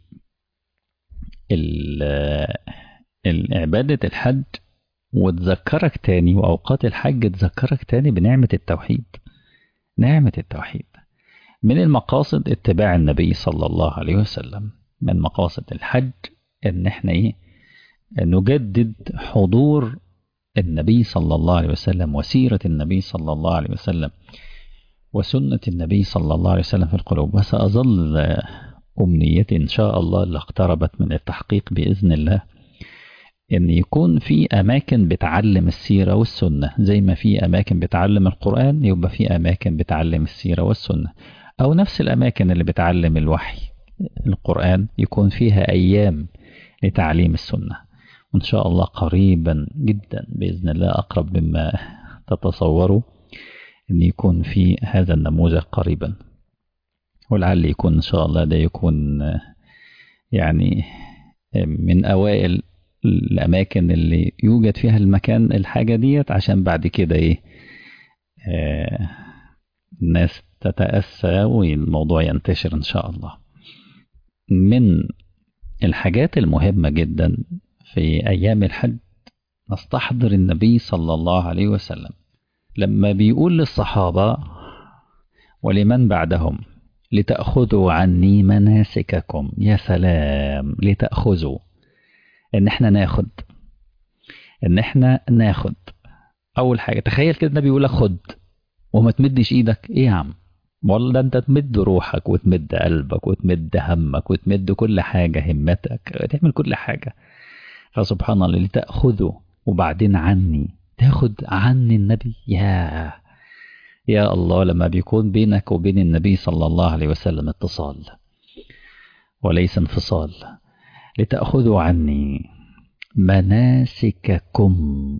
عبادة الحج وتذكرك تاني وأوقات الحج تذكرك تاني بنعمة التوحيد نعمة التوحيد من المقاصد اتباع النبي صلى الله عليه وسلم من مقاصد الحج ان احنا ايه نجدد حضور النبي صلى الله عليه وسلم وسيرة النبي صلى الله عليه وسلم وسنة النبي صلى الله عليه وسلم في القلوب وسأظل أمنيتي إن شاء الله اللي اقتربت من التحقيق بإذن الله إن يكون في أماكن بتعلم السيرة والسنة زي ما في أماكن بتعلم القرآن يبقى في أماكن بتعلم السيرة والسنة أو نفس الأماكن اللي بتعلم الوحي القرآن يكون فيها أيام لتعليم السنة وإن شاء الله قريبا جدا بإذن الله أقرب مما تتصوروا أن يكون في هذا النموذج قريبا ولعل يكون إن شاء الله ده يكون يعني من أوائل الأماكن اللي يوجد فيها المكان الحاجة ديت عشان بعد كده إيه آه الناس تتأسى والموضوع ينتشر إن شاء الله من الحاجات المهمة جدا في أيام الحج نستحضر النبي صلى الله عليه وسلم لما بيقول للصحابة ولمن بعدهم لتأخذوا عني مناسككم يا سلام لتأخذوا ان احنا ناخد ان احنا ناخد اول حاجة تخيل كده النبي يقول لك خد وما تمدش ايدك ايه يا عم والله انت تمد روحك وتمد قلبك وتمد همك وتمد كل حاجة همتك تعمل كل حاجة فسبحان الله لتأخذوا وبعدين عني تاخد عني النبي يا يا الله لما بيكون بينك وبين النبي صلى الله عليه وسلم اتصال وليس انفصال لتأخذوا عني مناسككم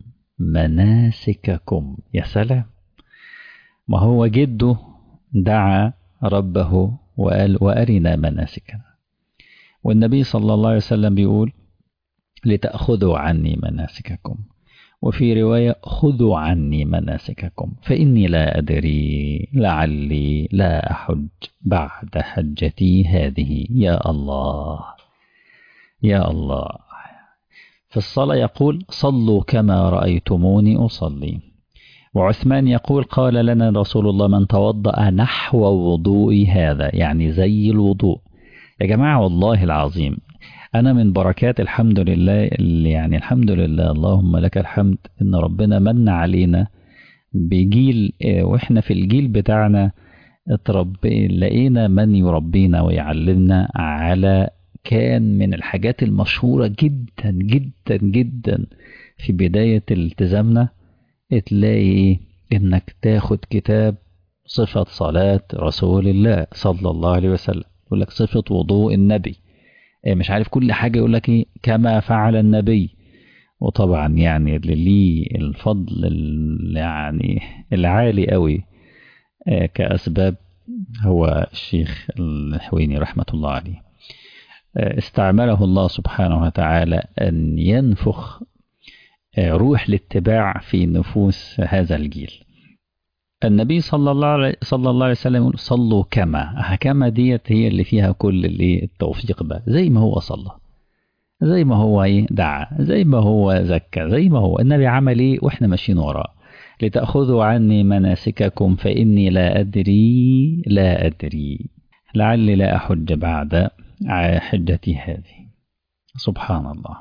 مناسككم يا سلام ما هو جده دعا ربه وقال وأرنا مناسكنا والنبي صلى الله عليه وسلم بيقول لتأخذوا عني مناسككم وفي رواية خذوا عني مناسككم فإني لا أدري لعلي لا أحج بعد حجتي هذه يا الله يا الله في الصلاة يقول صلوا كما رأيتموني أصلي وعثمان يقول قال لنا رسول الله من توضأ نحو وضوء هذا يعني زي الوضوء يا جماعة والله العظيم أنا من بركات الحمد لله اللي يعني الحمد لله اللهم لك الحمد إن ربنا من علينا بجيل وإحنا في الجيل بتاعنا اتربي لقينا من يربينا ويعلمنا على كان من الحاجات المشهورة جدا جدا جدا في بداية التزامنا تلاقي انك تاخد كتاب صفة صلاة رسول الله صلى الله عليه وسلم يقول لك صفة وضوء النبي مش عارف كل حاجة يقول لك ايه كما فعل النبي وطبعا يعني اللي ليه الفضل يعني العالي قوي كأسباب هو الشيخ الحويني رحمة الله عليه استعمله الله سبحانه وتعالى أن ينفخ روح الاتباع في نفوس هذا الجيل النبي صلى الله عليه صلى الله عليه وسلم يقول صلوا كما كما ديت هي اللي فيها كل اللي التوفيق بقى زي ما هو صلى زي ما هو ايه دعا زي ما هو زكى زي ما هو النبي عمل ايه واحنا ماشيين وراه لتأخذوا عني مناسككم فإني لا أدري لا أدري لعلي لا أحج بعد حجتي هذه سبحان الله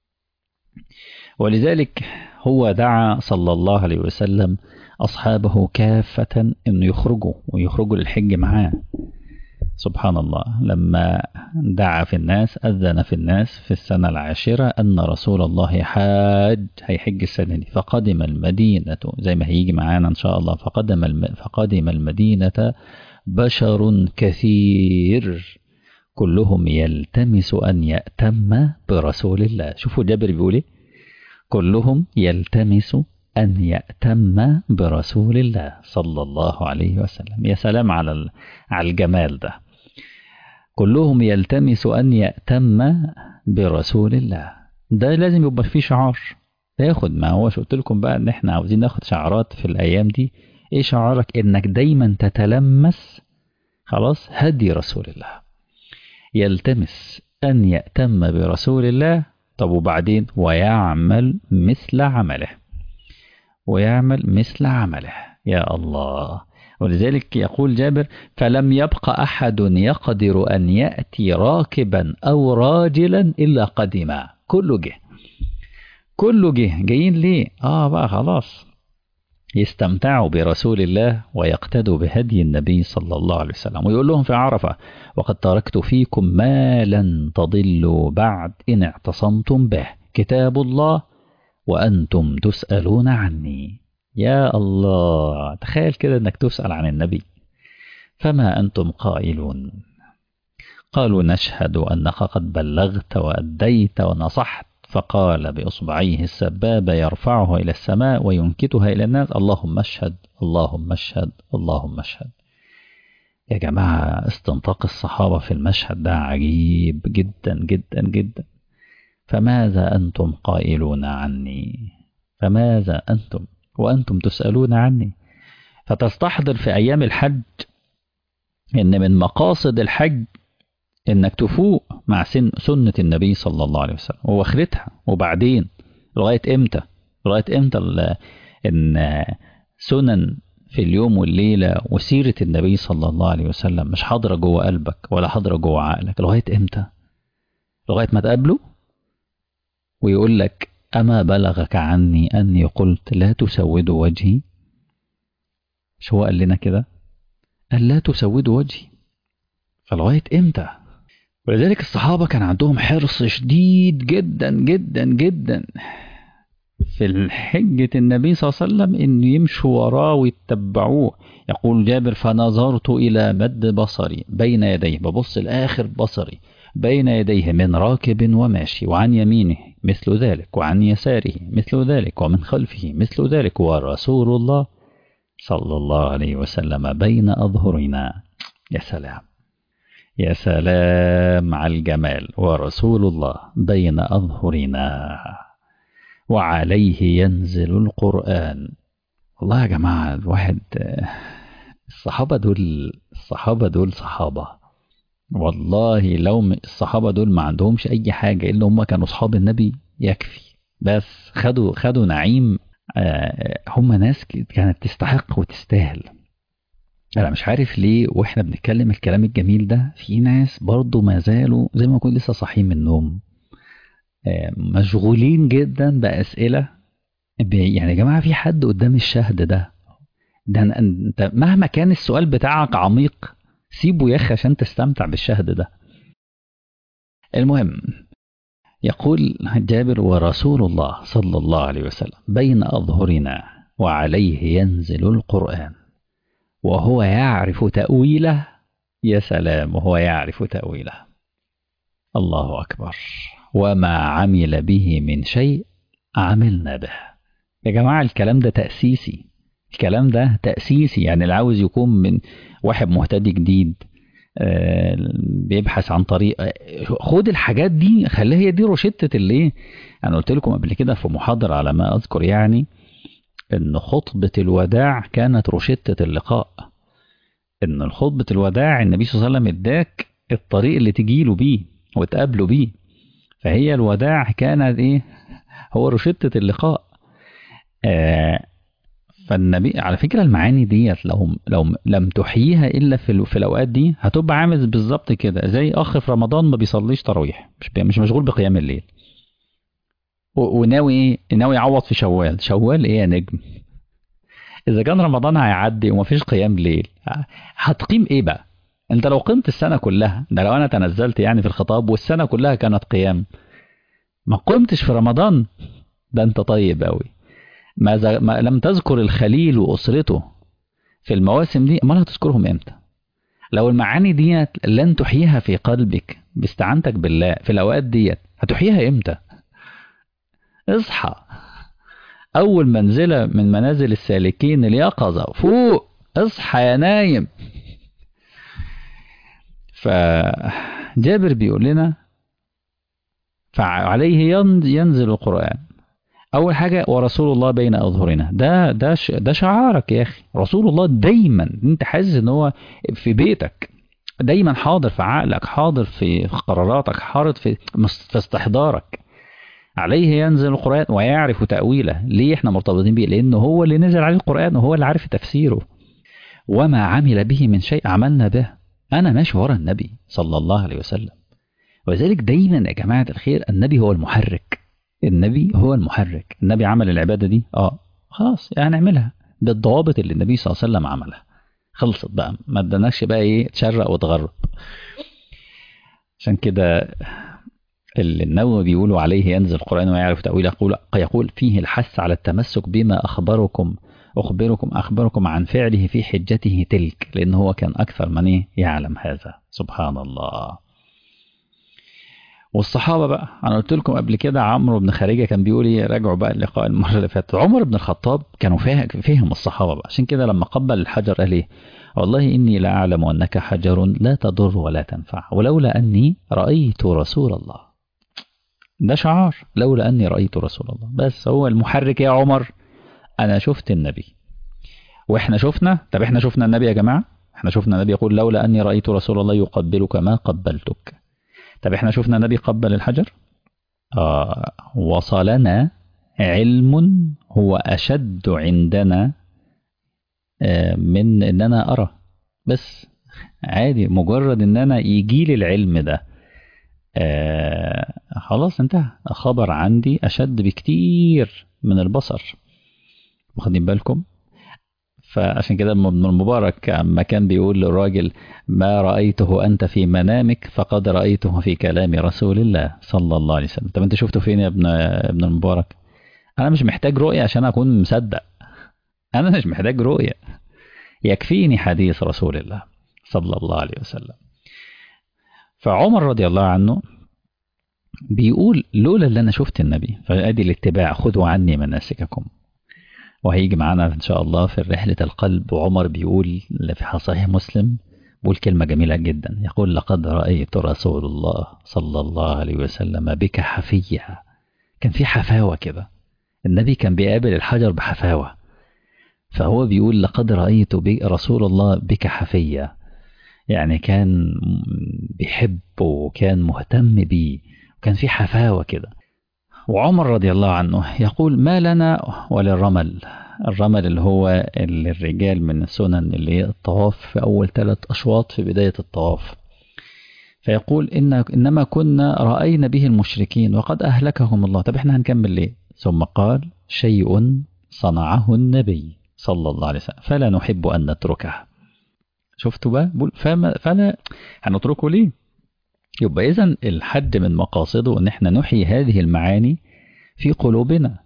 ولذلك هو دعا صلى الله عليه وسلم أصحابه كافة أن يخرجوا ويخرجوا للحج معاه سبحان الله لما دعا في الناس أذن في الناس في السنة العاشرة أن رسول الله حاج هيحج السنة دي فقدم المدينة زي ما هيجي معانا إن شاء الله فقدم الم فقدم المدينة بشر كثير كلهم يلتمس أن يأتم برسول الله شوفوا جابر بيقول إيه كلهم يلتمس أن يأتم برسول الله صلى الله عليه وسلم يا سلام على على الجمال ده كلهم يلتمس أن يأتم برسول الله ده لازم يبقى فيه شعار تاخد ما هوش قلت لكم بقى ان احنا عاوزين ناخد شعارات في الايام دي ايه شعارك انك دايما تتلمس خلاص هدي رسول الله يلتمس ان يأتم برسول الله طب وبعدين ويعمل مثل عمله ويعمل مثل عمله يا الله ولذلك يقول جابر فلم يبق أحد يقدر أن يأتي راكبا أو راجلا إلا قدما كله جه كله جه جايين ليه آه بقى خلاص يستمتعوا برسول الله ويقتدوا بهدي النبي صلى الله عليه وسلم ويقول لهم في عرفة وقد تركت فيكم ما لن تضلوا بعد إن اعتصمتم به كتاب الله وأنتم تسألون عني يا الله تخيل كده أنك تسأل عن النبي فما أنتم قائلون قالوا نشهد أنك قد بلغت وأديت ونصحت فقال بإصبعيه السبابة يرفعها إلى السماء وينكتها إلى الناس اللهم اشهد اللهم اشهد اللهم اشهد يا جماعة استنطاق الصحابة في المشهد ده عجيب جدا جدا جدا فماذا أنتم قائلون عني فماذا أنتم وأنتم تسألون عني فتستحضر في أيام الحج إن من مقاصد الحج إنك تفوق مع سن سنة النبي صلى الله عليه وسلم وآخرتها وبعدين لغاية إمتى لغاية إمتى إن سنن في اليوم والليلة وسيرة النبي صلى الله عليه وسلم مش حاضرة جوه قلبك ولا حاضرة جوه عقلك لغاية إمتى لغاية ما تقابله ويقول لك أما بلغك عني أني قلت لا تسودوا وجهي مش هو قال لنا كده قال لا تسودوا وجهي فلغاية إمتى ولذلك الصحابة كان عندهم حرص شديد جدا جدا جدا في الحجة النبي صلى الله عليه وسلم إن يمشوا وراه ويتبعوه يقول جابر فنظرت إلى مد بصري بين يديه ببص لآخر بصري بين يديه من راكب وماشي وعن يمينه مثل ذلك وعن يساره مثل ذلك ومن خلفه مثل ذلك ورسول الله صلى الله عليه وسلم بين أظهرنا يا سلام يا سلام على الجمال ورسول الله بين أظهرنا وعليه ينزل القرآن والله يا جماعة الواحد الصحابة دول الصحابة دول صحابة والله لو الصحابة دول ما عندهمش أي حاجة إلا هم كانوا أصحاب النبي يكفي بس خدوا خدوا نعيم هم ناس كانت تستحق وتستاهل أنا مش عارف ليه وإحنا بنتكلم الكلام الجميل ده في ناس برضه ما زالوا زي ما يكون لسه صاحيين من النوم مشغولين جدا بأسئلة يعني يا جماعة في حد قدام الشهد ده ده انت مهما كان السؤال بتاعك عميق سيبه يا اخي عشان تستمتع بالشهد ده المهم يقول جابر ورسول الله صلى الله عليه وسلم بين أظهرنا وعليه ينزل القرآن وهو يعرف تأويله يا سلام وهو يعرف تأويله الله أكبر وما عمل به من شيء عملنا به يا جماعة الكلام ده تأسيسي الكلام ده تأسيسي يعني اللي عاوز يكون من واحد مهتدي جديد آه، بيبحث عن طريق آه، خد الحاجات دي خليها هي دي روشتة الايه انا قلت لكم قبل كده في محاضرة على ما اذكر يعني ان خطبة الوداع كانت روشتة اللقاء ان خطبة الوداع النبي صلى الله عليه وسلم اداك الطريق اللي تجيله بيه وتقابله بيه فهي الوداع كانت ايه هو روشتة اللقاء آه فالنبي على فكرة المعاني ديت لو لو لم تحييها الا في, ال- في الاوقات دي هتبقى عامل بالظبط كده زي اخ في رمضان ما بيصليش تراويح مش بي- مش مشغول بقيام الليل و- وناوي ايه ناوي يعوض في شوال شوال ايه يا نجم اذا كان رمضان هيعدي ومفيش قيام ليل ه- هتقيم ايه بقى انت لو قمت السنة كلها ده لو انا تنزلت يعني في الخطاب والسنة كلها كانت قيام ما قمتش في رمضان ده انت طيب قوي ما, ز... ما لم تذكر الخليل واسرته في المواسم دي امال هتذكرهم امتى لو المعاني ديت لن تحييها في قلبك باستعانتك بالله في الاوقات ديت هتحييها امتى اصحى اول منزله من منازل السالكين اليقظه فوق اصحى يا نايم فجابر بيقول لنا فعليه ين- ينزل القرآن أول حاجة ورسول الله بين أظهرنا ده ده ش- ده شعارك يا أخي رسول الله دايما أنت حاسس إن هو في بيتك دايما حاضر في عقلك حاضر في قراراتك حاضر في مس- في استحضارك عليه ينزل القرآن ويعرف تأويله ليه احنا مرتبطين بيه لأنه هو اللي نزل عليه القرآن وهو اللي عارف تفسيره وما عمل به من شيء عملنا به أنا ماشي ورا النبي صلى الله عليه وسلم وذلك دايما يا جماعة الخير النبي هو المحرك النبي هو المحرك النبي عمل العبادة دي اه خلاص يعني نعملها بالضوابط اللي النبي صلى الله عليه وسلم عملها خلصت بقى ما ادناش بقى ايه تشرق وتغرب عشان كده اللي النووي بيقولوا عليه ينزل القرآن ويعرف تأويله يقول يقول فيه الحث على التمسك بما أخبركم أخبركم أخبركم عن فعله في حجته تلك لأن هو كان أكثر من إيه يعلم هذا سبحان الله والصحابة بقى أنا قلت لكم قبل كده عمرو بن خارجة كان بيقول إيه راجعوا بقى اللقاء المرة اللي فاتت عمر بن الخطاب كانوا فاهم فهم الصحابة بقى عشان كده لما قبل الحجر قال إيه والله إني لا أعلم أنك حجر لا تضر ولا تنفع ولولا أني رأيت رسول الله ده شعار لولا أني رأيت رسول الله بس هو المحرك يا عمر أنا شفت النبي وإحنا شفنا طب إحنا شفنا النبي يا جماعة إحنا شفنا النبي يقول لولا أني رأيت رسول الله يقبلك ما قبلتك طب إحنا شفنا النبي قبل الحجر آه وصلنا علم هو أشد عندنا آه من إن أنا أرى بس عادي مجرد إن أنا يجي لي العلم ده آه خلاص انتهى خبر عندي أشد بكتير من البصر واخدين بالكم فعشان كده ابن المبارك عما كان بيقول للراجل ما رأيته أنت في منامك فقد رأيته في كلام رسول الله صلى الله عليه وسلم طب أنت شفته فين يا ابن ابن المبارك أنا مش محتاج رؤية عشان أكون مصدق أنا مش محتاج رؤية يكفيني حديث رسول الله صلى الله عليه وسلم فعمر رضي الله عنه بيقول لولا اللي أنا شفت النبي فأدي الاتباع خذوا عني مناسككم وهيجي معانا إن شاء الله في رحلة القلب وعمر بيقول في صحيح مسلم بيقول كلمة جميلة جدا يقول لقد رأيت رسول الله صلى الله عليه وسلم بك حفية كان في حفاوة كده النبي كان بيقابل الحجر بحفاوة فهو بيقول لقد رأيت رسول الله بك حفية يعني كان بيحبه وكان مهتم بيه وكان في حفاوة كده وعمر رضي الله عنه يقول ما لنا وللرمل الرمل اللي هو الرجال من السنن اللي هي الطواف في أول ثلاث أشواط في بداية الطواف فيقول إن إنما كنا رأينا به المشركين وقد أهلكهم الله طب إحنا هنكمل ليه ثم قال شيء صنعه النبي صلى الله عليه وسلم فلا نحب أن نتركه شفتوا بقى فما فلا هنتركه ليه يبقى إذا الحج من مقاصده أن احنا نحيي هذه المعاني في قلوبنا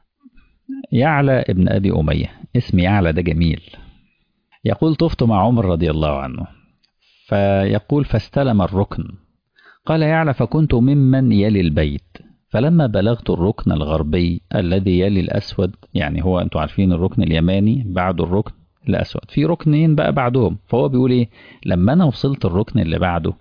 يعلى ابن أبي أمية اسم يعلى ده جميل يقول طفت مع عمر رضي الله عنه فيقول فاستلم الركن قال يعلى فكنت ممن يلي البيت فلما بلغت الركن الغربي الذي يلي الأسود يعني هو أنتوا عارفين الركن اليماني بعد الركن الأسود في ركنين بقى بعدهم فهو بيقول إيه لما أنا وصلت الركن اللي بعده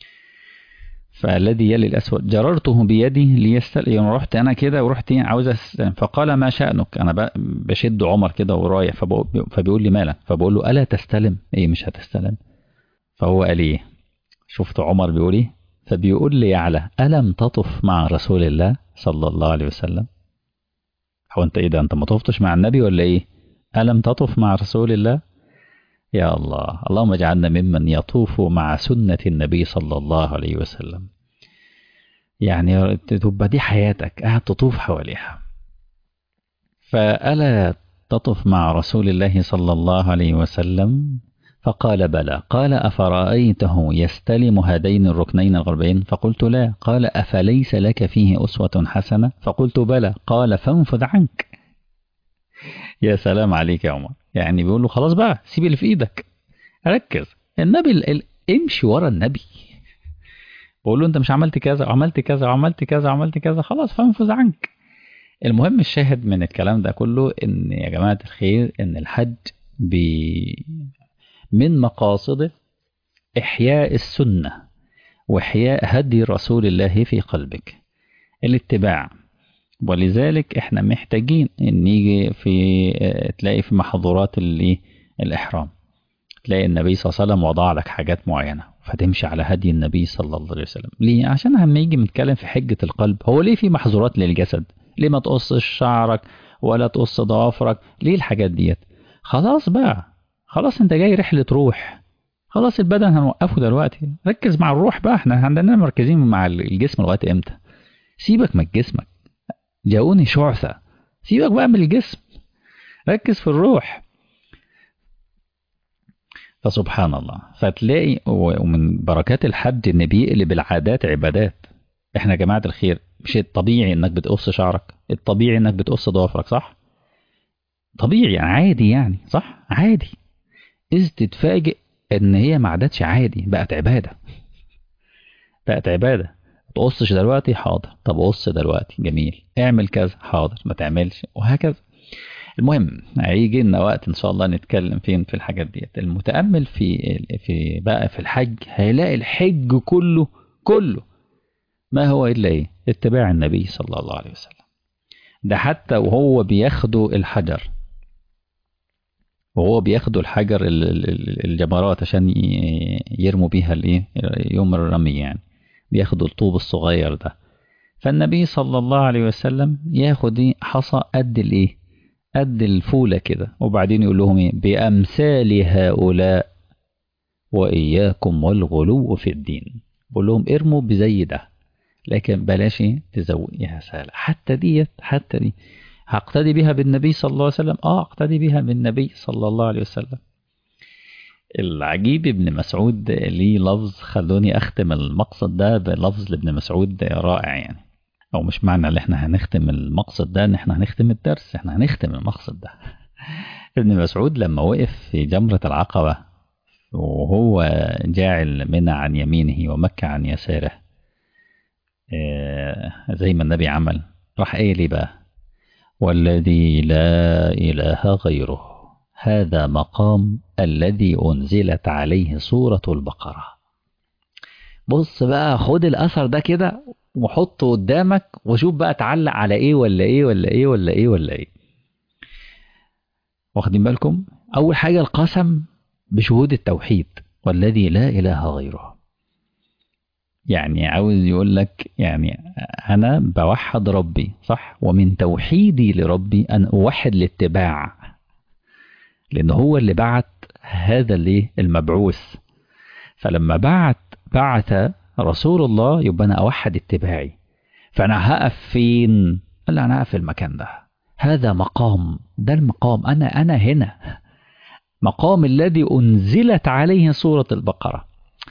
فالذي يلي الأسود جررته بيدي ليستل يعني رحت أنا كده ورحت عاوز أستلم فقال ما شأنك أنا بشد عمر كده ورايح فبيقول لي مالك فبقول له ألا تستلم إيه مش هتستلم فهو قال إيه شفت عمر بيقول إيه فبيقول لي يعلى ألم تطف مع رسول الله صلى الله عليه وسلم هو أنت إيه ده أنت ما طفتش مع النبي ولا إيه ألم تطف مع رسول الله يا الله اللهم اجعلنا ممن يطوف مع سنة النبي صلى الله عليه وسلم يعني تبقى دي حياتك قاعد تطوف حواليها فألا تطف مع رسول الله صلى الله عليه وسلم فقال بلى قال أفرأيته يستلم هذين الركنين الغربين فقلت لا قال أفليس لك فيه أسوة حسنة فقلت بلى قال فانفذ عنك يا سلام عليك يا عمر يعني بيقول له خلاص بقى سيب اللي في ايدك ركز النبي ال... امشي ورا النبي بقول له انت مش عملت كذا وعملت كذا وعملت كذا وعملت كذا خلاص فانفذ عنك المهم الشاهد من الكلام ده كله ان يا جماعه الخير ان الحج بي من مقاصده احياء السنه واحياء هدي رسول الله في قلبك الاتباع ولذلك احنا محتاجين ان نيجي في تلاقي في محظورات الاحرام تلاقي النبي صلى الله عليه وسلم وضع لك حاجات معينه فتمشي على هدي النبي صلى الله عليه وسلم ليه عشان لما يجي نتكلم في حجه القلب هو ليه في محظورات للجسد ليه ما تقصش شعرك ولا تقص ضوافرك ليه الحاجات ديت خلاص بقى خلاص انت جاي رحله روح خلاص البدن هنوقفه دلوقتي ركز مع الروح بقى احنا عندنا مركزين مع الجسم لغايه امتى سيبك من جسمك جاؤوني شعثة سيبك بقى من الجسم ركز في الروح فسبحان الله فتلاقي ومن بركات الحج ان بيقلب العادات عبادات احنا يا جماعه الخير مش الطبيعي انك بتقص شعرك الطبيعي انك بتقص ضوافرك صح طبيعي يعني عادي يعني صح عادي اذ تتفاجئ ان هي ما عادتش عادي بقت عباده بقت عباده تقصش دلوقتي حاضر طب قص دلوقتي جميل اعمل كذا حاضر ما تعملش وهكذا المهم هيجي لنا وقت ان شاء الله نتكلم فين في الحاجات ديت المتامل في في بقى في الحج هيلاقي الحج كله كله ما هو الا ايه اتباع النبي صلى الله عليه وسلم ده حتى وهو بياخدوا الحجر وهو بياخدوا الحجر الجمرات عشان يرموا بيها الايه يوم الرمي يعني بياخدوا الطوب الصغير ده فالنبي صلى الله عليه وسلم ياخد حصى قد الايه قد الفولة كده وبعدين يقول لهم ايه بأمثال هؤلاء وإياكم والغلو في الدين بقول لهم ارموا بزي ده لكن بلاش تزود يا سلام حتى ديت حتى دي هقتدي بها بالنبي صلى الله عليه وسلم اه اقتدي بها بالنبي صلى الله عليه وسلم العجيب ابن مسعود ليه لفظ خلوني اختم المقصد ده بلفظ لابن مسعود رائع يعني او مش معنى ان احنا هنختم المقصد ده ان احنا هنختم الدرس احنا هنختم المقصد ده ابن مسعود لما وقف في جمرة العقبة وهو جاعل منى عن يمينه ومكة عن يساره زي ما النبي عمل راح قايل ايه بقى والذي لا اله غيره هذا مقام الذي أنزلت عليه سورة البقرة بص بقى خد الأثر ده كده وحطه قدامك وشوف بقى تعلق على ايه ولا ايه ولا ايه ولا ايه ولا ايه واخدين بالكم أول حاجة القسم بشهود التوحيد والذي لا إله غيره يعني عاوز يقول لك يعني أنا بوحد ربي صح ومن توحيدي لربي أن أوحد الاتباع لأن هو اللي بعت هذا اللي المبعوث فلما بعت بعث رسول الله يبقى أنا أوحد اتباعي فأنا هقف فين؟ قال أنا هقف في المكان ده هذا مقام ده المقام أنا أنا هنا مقام الذي أنزلت عليه سورة البقرة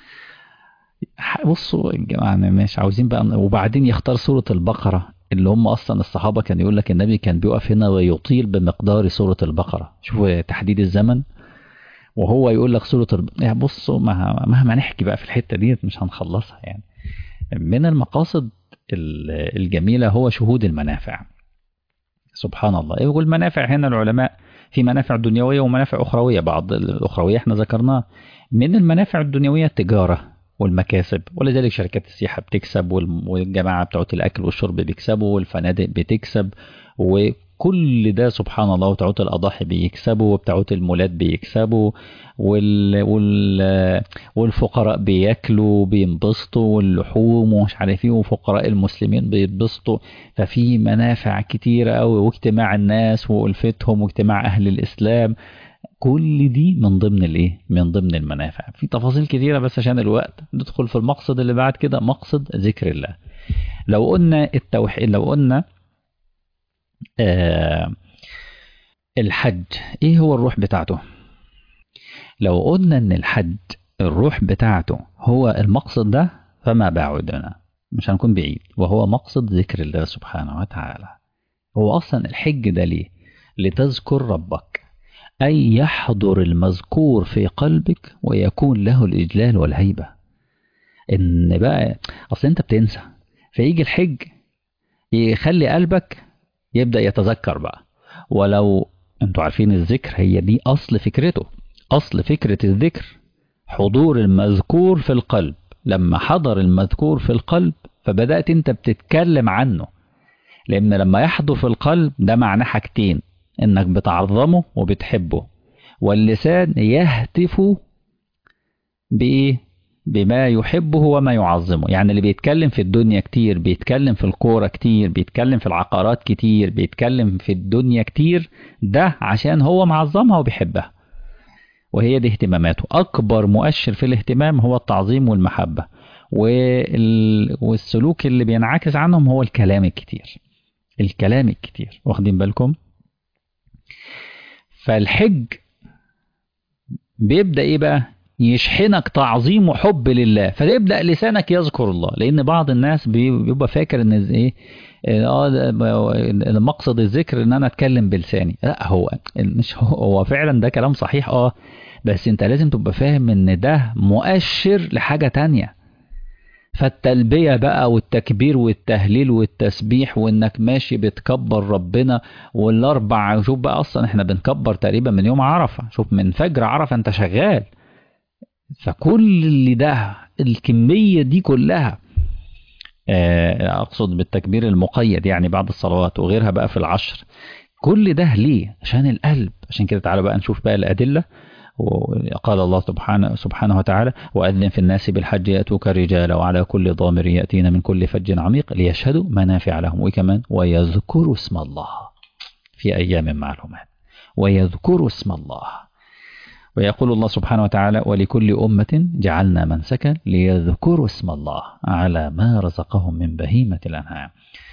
بصوا يا جماعة مش عاوزين بقى وبعدين يختار سورة البقرة اللي هم أصلا الصحابة كان يقول لك النبي كان بيقف هنا ويطيل بمقدار سورة البقرة شوفوا تحديد الزمن وهو يقول لك سورة الب... يعني بصوا مهما نحكي بقى في الحتة ديت مش هنخلصها يعني من المقاصد الجميلة هو شهود المنافع سبحان الله يقول المنافع هنا العلماء في منافع دنيوية ومنافع أخروية بعض الأخروية احنا ذكرناها من المنافع الدنيوية التجارة والمكاسب ولذلك شركات السياحة بتكسب والجماعة بتوع الأكل والشرب بيكسبوا والفنادق بتكسب وكل ده سبحان الله وبتوع الأضاحي بيكسبوا وبتوع المولات بيكسبوا وال... وال... والفقراء بياكلوا بينبسطوا واللحوم ومش عارف ايه وفقراء المسلمين بيتبسطوا ففي منافع كتيرة قوي واجتماع الناس وألفتهم واجتماع أهل الإسلام كل دي من ضمن الايه من ضمن المنافع في تفاصيل كتيره بس عشان الوقت ندخل في المقصد اللي بعد كده مقصد ذكر الله لو قلنا التوحيد لو قلنا آه الحج ايه هو الروح بتاعته لو قلنا ان الحج الروح بتاعته هو المقصد ده فما بعدنا مش هنكون بعيد وهو مقصد ذكر الله سبحانه وتعالى هو اصلا الحج ده ليه لتذكر ربك أي يحضر المذكور في قلبك ويكون له الإجلال والهيبة إن بقى أصل أنت بتنسى فيجي الحج يخلي قلبك يبدأ يتذكر بقى ولو أنتوا عارفين الذكر هي دي أصل فكرته أصل فكرة الذكر حضور المذكور في القلب لما حضر المذكور في القلب فبدأت أنت بتتكلم عنه لأن لما يحضر في القلب ده معناه حاجتين انك بتعظمه وبتحبه واللسان يهتف بايه بما يحبه وما يعظمه يعني اللي بيتكلم في الدنيا كتير بيتكلم في الكورة كتير بيتكلم في العقارات كتير بيتكلم في الدنيا كتير ده عشان هو معظمها وبيحبها وهي دي اهتماماته أكبر مؤشر في الاهتمام هو التعظيم والمحبة والسلوك اللي بينعكس عنهم هو الكلام الكتير الكلام الكتير واخدين بالكم فالحج بيبدأ ايه بقى يشحنك تعظيم وحب لله فيبدأ لسانك يذكر الله لأن بعض الناس بيبقى فاكر ان ايه اه مقصد الذكر ان انا اتكلم بلساني لا هو مش هو, هو فعلا ده كلام صحيح اه بس انت لازم تبقى فاهم ان ده مؤشر لحاجة تانية فالتلبية بقى والتكبير والتهليل والتسبيح وانك ماشي بتكبر ربنا والاربع شوف بقى اصلا احنا بنكبر تقريبا من يوم عرفة شوف من فجر عرفة انت شغال فكل اللي ده الكمية دي كلها اقصد بالتكبير المقيد يعني بعد الصلوات وغيرها بقى في العشر كل ده ليه عشان القلب عشان كده تعالوا بقى نشوف بقى الأدلة وقال الله سبحانه, سبحانه وتعالى وأذن في الناس بالحج يأتوك رجالا وعلى كل ضامر يأتين من كل فج عميق ليشهدوا منافع لهم وكمان ويذكروا اسم الله في أيام معلومات ويذكروا اسم الله ويقول الله سبحانه وتعالى ولكل أمة جعلنا منسكا ليذكروا اسم الله على ما رزقهم من بهيمة الأنعام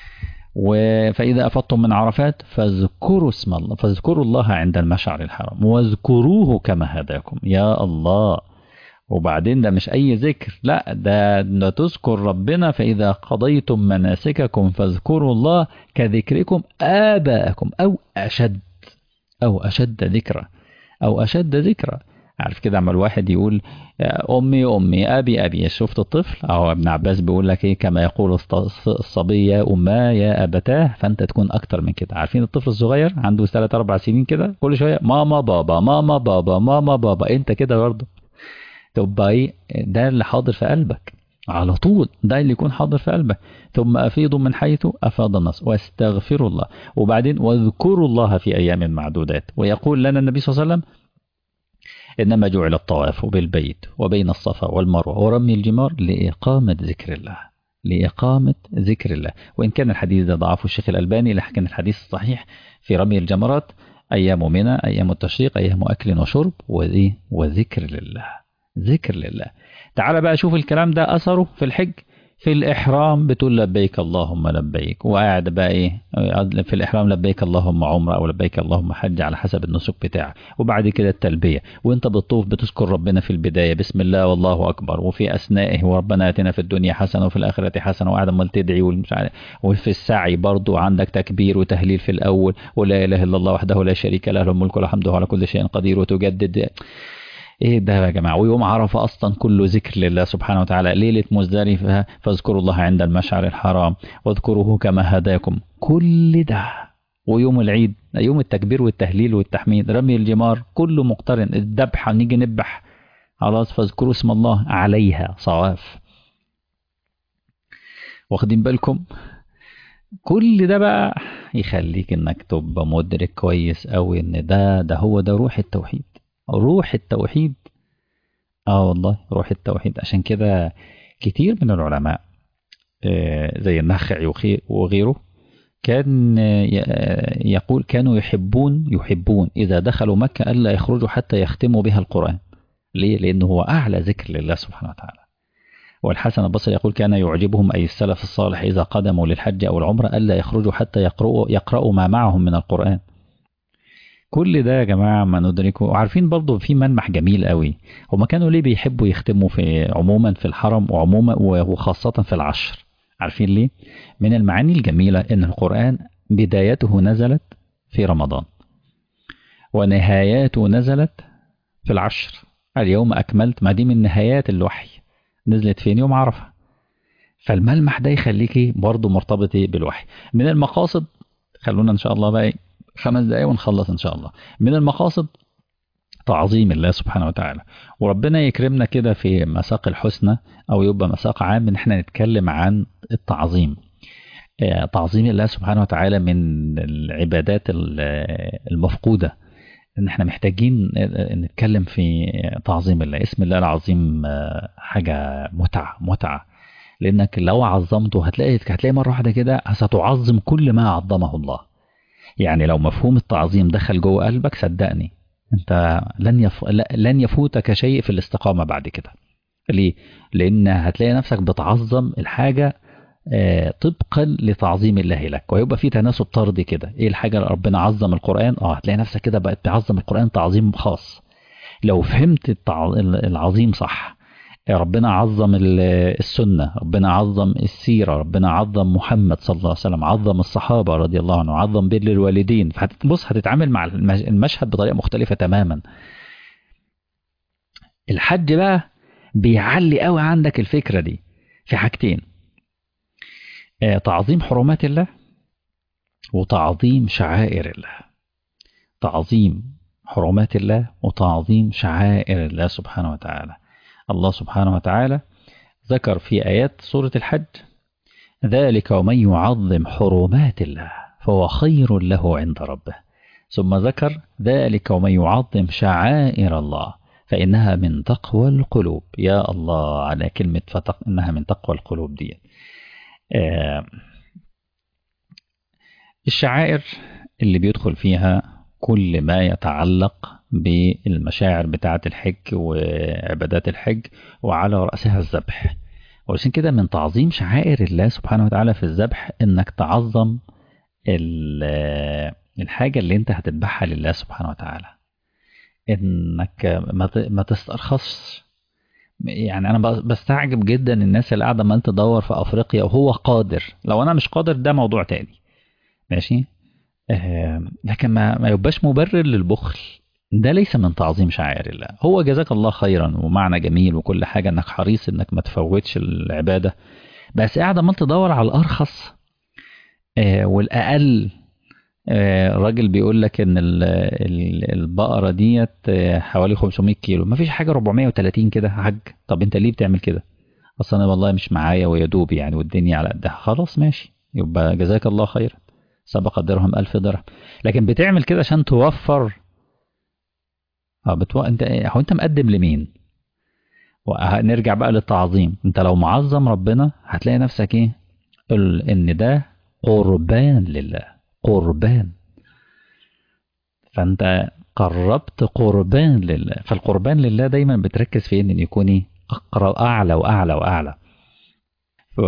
فإذا أفضتم من عرفات فاذكروا اسم الله فاذكروا الله عند المشعر الحرام واذكروه كما هداكم يا الله وبعدين ده مش أي ذكر لا ده, ده تذكر ربنا فإذا قضيتم مناسككم فاذكروا الله كذكركم آباءكم أو أشد أو أشد ذكرى أو أشد ذكرى عارف كده عمل واحد يقول أمي أمي أبي أبي شفت الطفل أو ابن عباس بيقول لك إيه كما يقول الصبي يا أما يا أبتاه فأنت تكون أكتر من كده عارفين الطفل الصغير عنده ثلاث أربع سنين كده كل شوية ماما بابا ماما بابا ماما بابا أنت كده برضه تبقى إيه ده اللي حاضر في قلبك على طول ده اللي يكون حاضر في قلبك ثم أفيضوا من حيث أفاض الناس واستغفروا الله وبعدين واذكروا الله في أيام معدودات ويقول لنا النبي صلى الله عليه وسلم إنما جعل الطواف بالبيت وبين الصفا والمروة ورمي الجمار لإقامة ذكر الله لإقامة ذكر الله وإن كان الحديث ده ضعفه الشيخ الألباني لكن الحديث الصحيح في رمي الجمرات أيام منى أيام التشريق أيام أكل وشرب وإيه وذكر لله ذكر لله تعال بقى شوف الكلام ده أثره في الحج في الإحرام بتقول لبيك اللهم لبيك وقاعد بقى إيه في الإحرام لبيك اللهم عمرة أو لبيك اللهم حج على حسب النسك بتاعك وبعد كده التلبية وأنت بتطوف بتذكر ربنا في البداية بسم الله والله أكبر وفي أثنائه وربنا آتنا في الدنيا حسنة وفي الآخرة حسنة وقاعد أمال تدعي والمش عارف وفي السعي برضو عندك تكبير وتهليل في الأول ولا إله إلا الله وحده لا شريك له له الملك والحمد على كل شيء قدير وتجدد ايه ده يا جماعه ويوم عرفه اصلا كله ذكر لله سبحانه وتعالى ليله مزدلفه فاذكروا الله عند المشعر الحرام واذكروه كما هداكم كل ده ويوم العيد يوم التكبير والتهليل والتحميد رمي الجمار كله مقترن الذبح نيجي نذبح خلاص فاذكروا اسم الله عليها صواف واخدين بالكم كل ده بقى يخليك انك تبقى مدرك كويس قوي ان ده ده هو ده روح التوحيد روح التوحيد اه والله روح التوحيد عشان كده كتير من العلماء آه زي النخعي وغيره كان يقول كانوا يحبون يحبون إذا دخلوا مكة ألا يخرجوا حتى يختموا بها القرآن ليه؟ لأنه هو أعلى ذكر لله سبحانه وتعالى والحسن البصري يقول كان يعجبهم أي السلف الصالح إذا قدموا للحج أو العمرة ألا يخرجوا حتى يقرأوا, يقرأوا ما معهم من القرآن كل ده يا جماعة ما ندركه وعارفين برضه في ملمح جميل قوي هما كانوا ليه بيحبوا يختموا في عموما في الحرم وعموما وخاصة في العشر عارفين ليه؟ من المعاني الجميلة إن القرآن بدايته نزلت في رمضان ونهاياته نزلت في العشر اليوم أكملت ما دي من نهايات الوحي نزلت فين يوم عرفة فالملمح ده يخليكي برضه مرتبطة بالوحي من المقاصد خلونا إن شاء الله بقى خمس دقايق ونخلص إن شاء الله من المقاصد تعظيم الله سبحانه وتعالى وربنا يكرمنا كده في مساق الحسنى او يبقى مساق عام ان احنا نتكلم عن التعظيم تعظيم الله سبحانه وتعالى من العبادات المفقوده ان احنا محتاجين نتكلم في تعظيم الله اسم الله العظيم حاجه متعه متعه لانك لو عظمته هتلاقي هتلاقي مره واحده كده ستعظم كل ما عظمه الله يعني لو مفهوم التعظيم دخل جوه قلبك صدقني انت لن يف... لن يفوتك شيء في الاستقامة بعد كده ليه؟ لأن هتلاقي نفسك بتعظم الحاجة آه طبقا لتعظيم الله لك ويبقى في تناسب طردي كده ايه الحاجة اللي ربنا عظم القرآن اه هتلاقي نفسك كده بقت تعظم القرآن تعظيم خاص لو فهمت التع... العظيم صح ربنا عظم السنة ربنا عظم السيرة ربنا عظم محمد صلى الله عليه وسلم عظم الصحابة رضي الله عنهم عظم بر الوالدين فهتبص هتتعامل مع المشهد بطريقة مختلفة تماما الحج بقى بيعلي قوي عندك الفكرة دي في حاجتين تعظيم حرمات الله وتعظيم شعائر الله تعظيم حرمات الله وتعظيم شعائر الله سبحانه وتعالى الله سبحانه وتعالى ذكر في آيات سورة الحج ذلك ومن يعظم حرمات الله فهو خير له عند ربه ثم ذكر ذلك ومن يعظم شعائر الله فإنها من تقوى القلوب يا الله على كلمة فتق إنها من تقوى القلوب دي آه الشعائر اللي بيدخل فيها كل ما يتعلق بالمشاعر بتاعة الحج وعبادات الحج وعلى رأسها الذبح وعشان كده من تعظيم شعائر الله سبحانه وتعالى في الذبح انك تعظم الحاجة اللي انت هتذبحها لله سبحانه وتعالى انك ما تسترخصش يعني انا بستعجب جدا الناس اللي قاعده عمال تدور في افريقيا وهو قادر لو انا مش قادر ده موضوع تاني ماشي آه لكن ما, ما يبقاش مبرر للبخل ده ليس من تعظيم شعائر الله هو جزاك الله خيرا ومعنى جميل وكل حاجة انك حريص انك ما تفوتش العبادة بس قاعد عمال تدور على الارخص آه والاقل آه راجل بيقول لك ان البقرة ديت حوالي 500 كيلو ما فيش حاجة 430 كده حاج طب انت ليه بتعمل كده اصل انا والله مش معايا ويا دوب يعني والدنيا على قدها خلاص ماشي يبقى جزاك الله خيرا سبق درهم ألف درهم لكن بتعمل كده عشان توفر اه بتو... انت هو انت مقدم لمين ونرجع بقى للتعظيم انت لو معظم ربنا هتلاقي نفسك ايه ال... ان ده قربان لله قربان فانت قربت قربان لله فالقربان لله دايما بتركز في ان يكون ايه اقرب اعلى واعلى واعلى ف...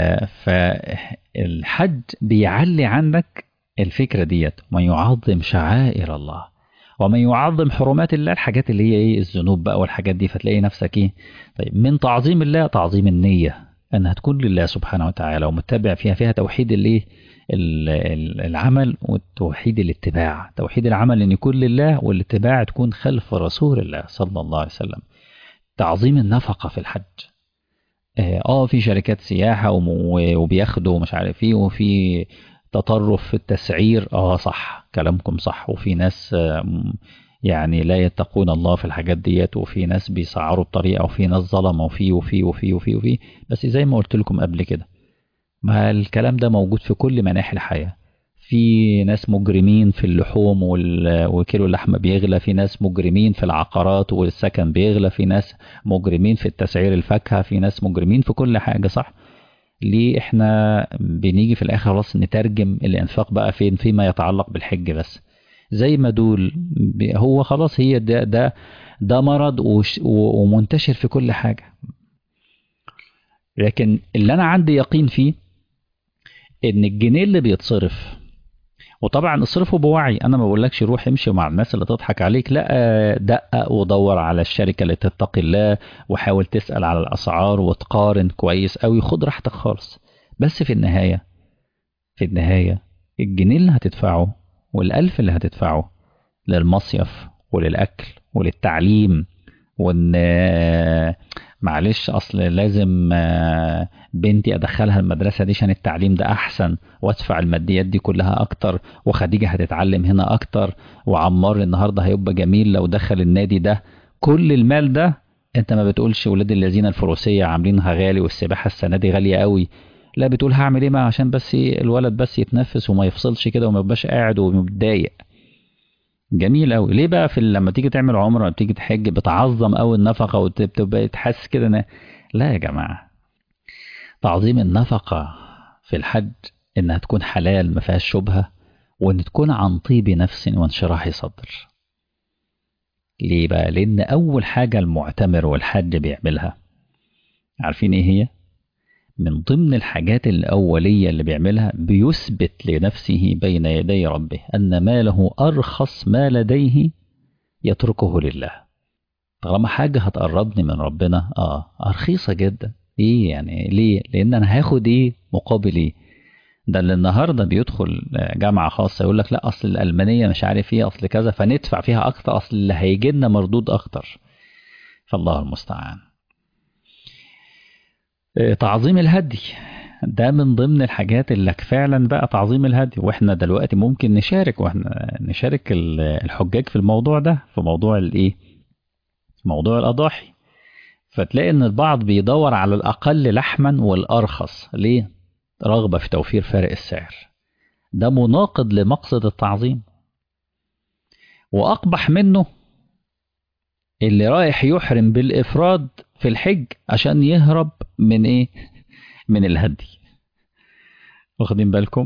فالحج بيعلي عندك الفكرة ديت من يعظم شعائر الله ومن يعظم حرمات الله الحاجات اللي هي ايه الذنوب بقى والحاجات دي فتلاقي نفسك ايه طيب من تعظيم الله تعظيم النية انها تكون لله سبحانه وتعالى ومتبع فيها فيها توحيد الايه العمل وتوحيد الاتباع توحيد العمل ان يكون لله والاتباع تكون خلف رسول الله صلى الله عليه وسلم تعظيم النفقة في الحج اه في شركات سياحة وبياخدوا مش عارف ايه وفي تطرف في التسعير اه صح كلامكم صح وفي ناس يعني لا يتقون الله في الحاجات ديت وفي ناس بيسعروا بطريقة وفي ناس ظلمة وفي وفي وفي وفي وفي بس زي ما قلت لكم قبل كده ما الكلام ده موجود في كل مناحي الحياة في ناس مجرمين في اللحوم وكيلو اللحمة بيغلى في ناس مجرمين في العقارات والسكن بيغلى في ناس مجرمين في التسعير الفاكهة في ناس مجرمين في كل حاجة صح ليه احنا بنيجي في الاخر خلاص نترجم الانفاق بقى فين فيما يتعلق بالحج بس زي ما دول هو خلاص هي ده ده ده مرض ومنتشر في كل حاجة لكن اللي انا عندي يقين فيه ان الجنيه اللي بيتصرف وطبعا اصرفه بوعي انا ما بقولكش روح امشي مع الناس اللي تضحك عليك لا دقق ودور على الشركه اللي تتقي الله وحاول تسال على الاسعار وتقارن كويس قوي خد راحتك خالص بس في النهايه في النهايه الجنيه اللي هتدفعه والالف اللي هتدفعه للمصيف وللاكل وللتعليم وان معلش اصل لازم بنتي ادخلها المدرسه دي عشان التعليم ده احسن وادفع الماديات دي كلها اكتر وخديجه هتتعلم هنا اكتر وعمار النهارده هيبقى جميل لو دخل النادي ده كل المال ده انت ما بتقولش ولاد الذين الفروسيه عاملينها غالي والسباحه السنه دي غاليه قوي لا بتقول هعمل ايه ما عشان بس الولد بس يتنفس وما يفصلش كده وما يبقاش قاعد ومتضايق جميل قوي ليه بقى في لما تيجي تعمل عمره تيجي تحج بتعظم قوي النفقه وتبقى تحس كده لا يا جماعه تعظيم النفقه في الحج انها تكون حلال ما فيهاش شبهه وان تكون عن طيب نفس وانشراح صدر ليه بقى لان اول حاجه المعتمر والحج بيعملها عارفين ايه هي من ضمن الحاجات الأولية اللي بيعملها بيثبت لنفسه بين يدي ربه أن ماله أرخص ما لديه يتركه لله طالما حاجة هتقربني من ربنا آه رخيصة جدا إيه يعني ليه؟ لأن أنا هاخد إيه مقابل إيه؟ ده اللي النهاردة بيدخل جامعة خاصة يقول لك لا أصل الألمانية مش عارف إيه أصل كذا فندفع فيها أكتر أصل اللي هيجي لنا مردود أكتر فالله المستعان تعظيم الهدي ده من ضمن الحاجات اللي فعلا بقى تعظيم الهدي واحنا دلوقتي ممكن نشارك واحنا نشارك الحجاج في الموضوع ده في موضوع الايه موضوع الاضاحي فتلاقي ان البعض بيدور على الاقل لحما والارخص ليه رغبه في توفير فارق السعر ده مناقض لمقصد التعظيم واقبح منه اللي رايح يحرم بالافراد في الحج عشان يهرب من ايه من الهدي واخدين بالكم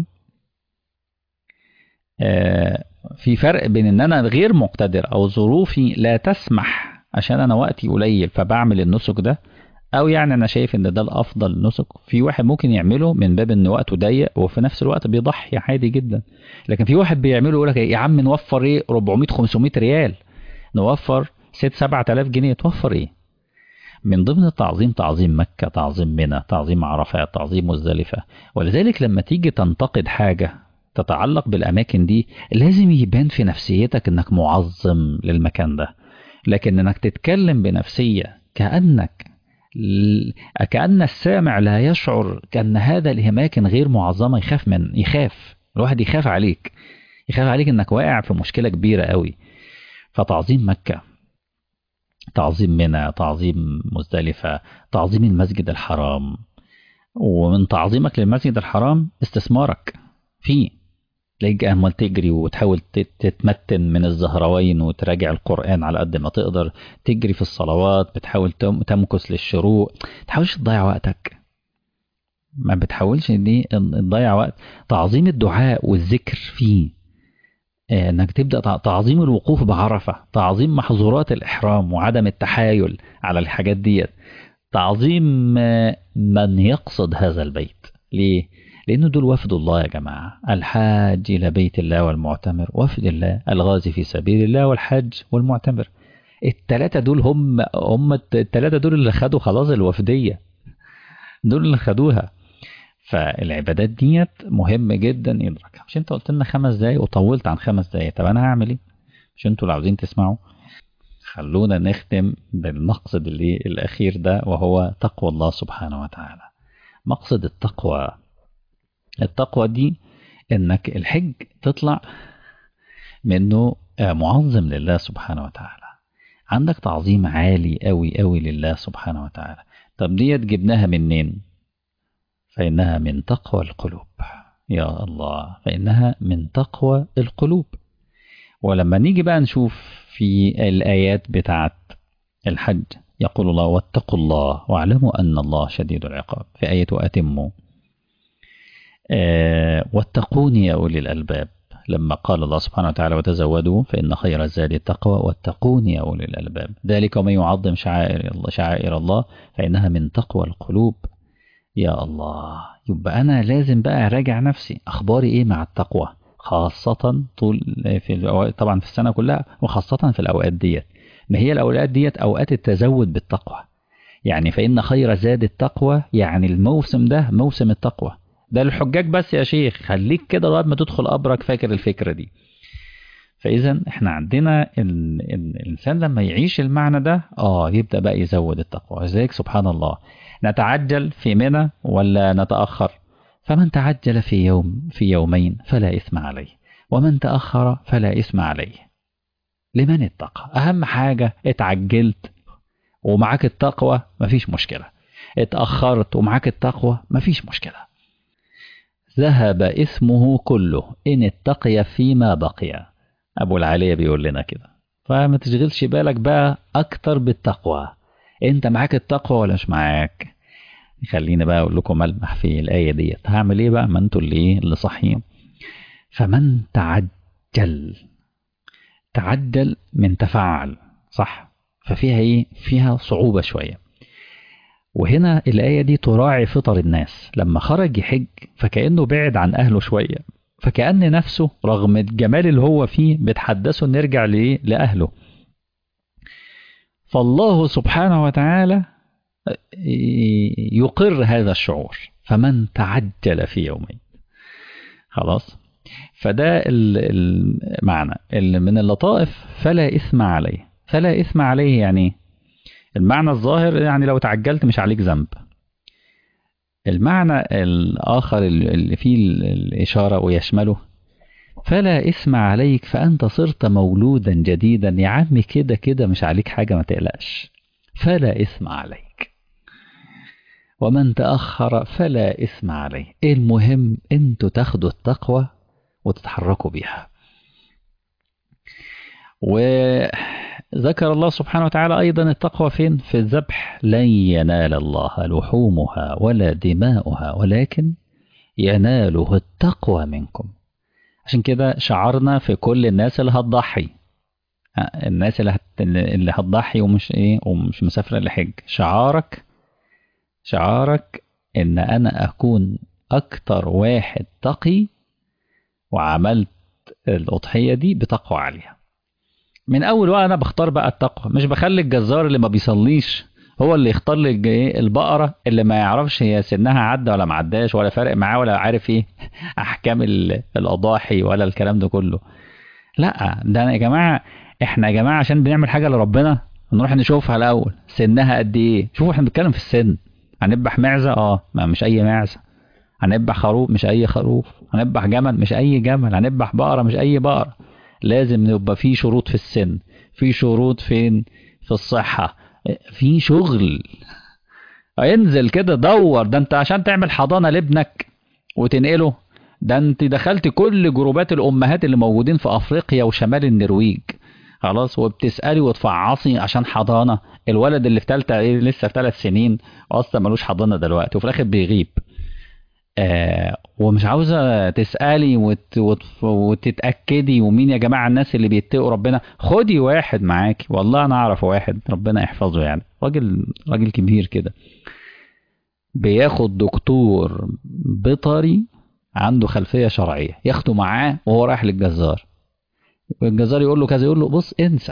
آه في فرق بين ان انا غير مقتدر او ظروفي لا تسمح عشان انا وقتي قليل فبعمل النسك ده او يعني انا شايف ان ده الافضل نسك في واحد ممكن يعمله من باب ان وقته ضيق وفي نفس الوقت بيضحي عادي جدا لكن في واحد بيعمله يقول لك يا عم نوفر ايه 400 500 ريال نوفر 6 7000 جنيه توفر ايه من ضمن التعظيم تعظيم مكة تعظيم منى تعظيم عرفات تعظيم مزدلفة ولذلك لما تيجي تنتقد حاجة تتعلق بالأماكن دي لازم يبان في نفسيتك إنك معظم للمكان ده لكن إنك تتكلم بنفسية كأنك كأن السامع لا يشعر كأن هذا الأماكن غير معظمة يخاف من يخاف الواحد يخاف عليك يخاف عليك إنك واقع في مشكلة كبيرة قوي فتعظيم مكة تعظيم منى تعظيم مزدلفة تعظيم المسجد الحرام ومن تعظيمك للمسجد الحرام استثمارك فيه تلاقيك أمال تجري وتحاول تتمتن من الزهروين وتراجع القرآن على قد ما تقدر تجري في الصلوات بتحاول تمكث للشروق تحاولش تضيع وقتك ما بتحاولش دي تضيع وقت تعظيم الدعاء والذكر فيه انك تبدا تعظيم الوقوف بعرفه تعظيم محظورات الاحرام وعدم التحايل على الحاجات ديت تعظيم من يقصد هذا البيت ليه لأن دول وفد الله يا جماعة الحاج إلى بيت الله والمعتمر وفد الله الغازي في سبيل الله والحاج والمعتمر التلاتة دول هم هم التلاتة دول اللي خدوا خلاص الوفدية دول اللي خدوها فالعبادات ديت مهم جدا يدركها مش انت قلت لنا خمس دقايق وطولت عن خمس دقايق طب انا هعمل ايه مش انتوا اللي عاوزين تسمعوا خلونا نختم بالمقصد اللي الاخير ده وهو تقوى الله سبحانه وتعالى مقصد التقوى التقوى دي انك الحج تطلع منه معظم لله سبحانه وتعالى عندك تعظيم عالي قوي قوي لله سبحانه وتعالى طب ديت جبناها منين فإنها من تقوى القلوب يا الله فإنها من تقوى القلوب ولما نيجي بقى نشوف في الآيات بتاعت الحج يقول الله واتقوا الله واعلموا أن الله شديد العقاب في آية وأتموا آه واتقوني يا أولي الألباب لما قال الله سبحانه وتعالى وتزودوا فإن خير الزاد التقوى واتقوني يا أولي الألباب ذلك ومن يعظم شعائر الله, شعائر الله فإنها من تقوى القلوب يا الله يبقى أنا لازم بقى أراجع نفسي أخباري إيه مع التقوى خاصة طول في الأوقات طبعا في السنة كلها وخاصة في الأوقات ديت ما هي الأوقات ديت أوقات التزود بالتقوى يعني فإن خير زاد التقوى يعني الموسم ده موسم التقوى ده الحجاج بس يا شيخ خليك كده لغايه ما تدخل قبرك فاكر الفكره دي فاذا احنا عندنا ال... ال... الانسان لما يعيش المعنى ده اه يبدا بقى يزود التقوى ولذلك سبحان الله نتعجل في منى ولا نتاخر فمن تعجل في يوم في يومين فلا اثم عليه ومن تاخر فلا اثم عليه لمن اتقى اهم حاجه اتعجلت ومعاك التقوى مفيش مشكله اتاخرت ومعاك التقوى مفيش مشكله ذهب اسمه كله إن اتقي فيما بقي أبو العالية بيقول لنا كده فما تشغلش بالك بقى أكتر بالتقوى أنت معاك التقوى ولا مش معاك خليني بقى أقول لكم ملمح في الآية ديت هعمل إيه بقى ما أنتوا اللي إيه اللي صاحيين فمن تعجل تعجل من تفعل صح ففيها إيه فيها صعوبة شوية وهنا الآية دي تراعي فطر الناس لما خرج يحج فكأنه بعد عن أهله شوية فكأن نفسه رغم الجمال اللي هو فيه بتحدثه إنه يرجع لإيه لأهله فالله سبحانه وتعالى يقر هذا الشعور فمن تعجل في يومين خلاص فده المعنى اللي من اللطائف فلا إثم عليه فلا إثم عليه يعني المعنى الظاهر يعني لو تعجلت مش عليك ذنب المعنى الآخر اللي فيه الإشارة ويشمله فلا إثم عليك فأنت صرت مولودا جديدا يا عم كده كده مش عليك حاجة ما تقلقش فلا إثم عليك ومن تأخر فلا إثم عليه المهم أنتوا تاخدوا التقوى وتتحركوا بيها وذكر الله سبحانه وتعالى أيضا التقوى فين في الذبح لن ينال الله لحومها ولا دماؤها ولكن يناله التقوى منكم عشان كده شعرنا في كل الناس اللي هتضحي الناس اللي, هت... اللي هتضحي ومش ايه ومش مسافرة لحج شعارك شعارك ان انا اكون اكتر واحد تقي وعملت الاضحية دي بتقوى عليها من اول وانا بختار بقى التقوى مش بخلي الجزار اللي ما بيصليش هو اللي يختار لي البقرة اللي ما يعرفش هي سنها عدى ولا ما عداش ولا فارق معاه ولا عارف ايه احكام الاضاحي ولا الكلام ده كله لا ده يا جماعة احنا يا جماعة عشان بنعمل حاجة لربنا نروح نشوفها الاول سنها قد ايه شوفوا احنا بنتكلم في السن هنذبح معزة اه ما مش اي معزة هنذبح خروف مش اي خروف هنذبح جمل مش اي جمل هنذبح بقرة مش اي بقرة لازم يبقى في شروط في السن في شروط فين في الصحة في شغل انزل كده دور ده انت عشان تعمل حضانة لابنك وتنقله ده انت دخلت كل جروبات الامهات اللي موجودين في افريقيا وشمال النرويج خلاص وبتسالي وتفعصي عشان حضانه الولد اللي في ثالثه ايه لسه في ثلاث سنين اصلا ملوش حضانه دلوقتي وفي الاخر بيغيب آه ومش عاوزه تسالي وت وت وتتاكدي ومين يا جماعه الناس اللي بيتقوا ربنا خدي واحد معاكي والله انا اعرف واحد ربنا يحفظه يعني راجل راجل كبير كده بياخد دكتور بيطري عنده خلفيه شرعيه ياخده معاه وهو رايح للجزار والجزار يقول له كذا يقول له بص انسى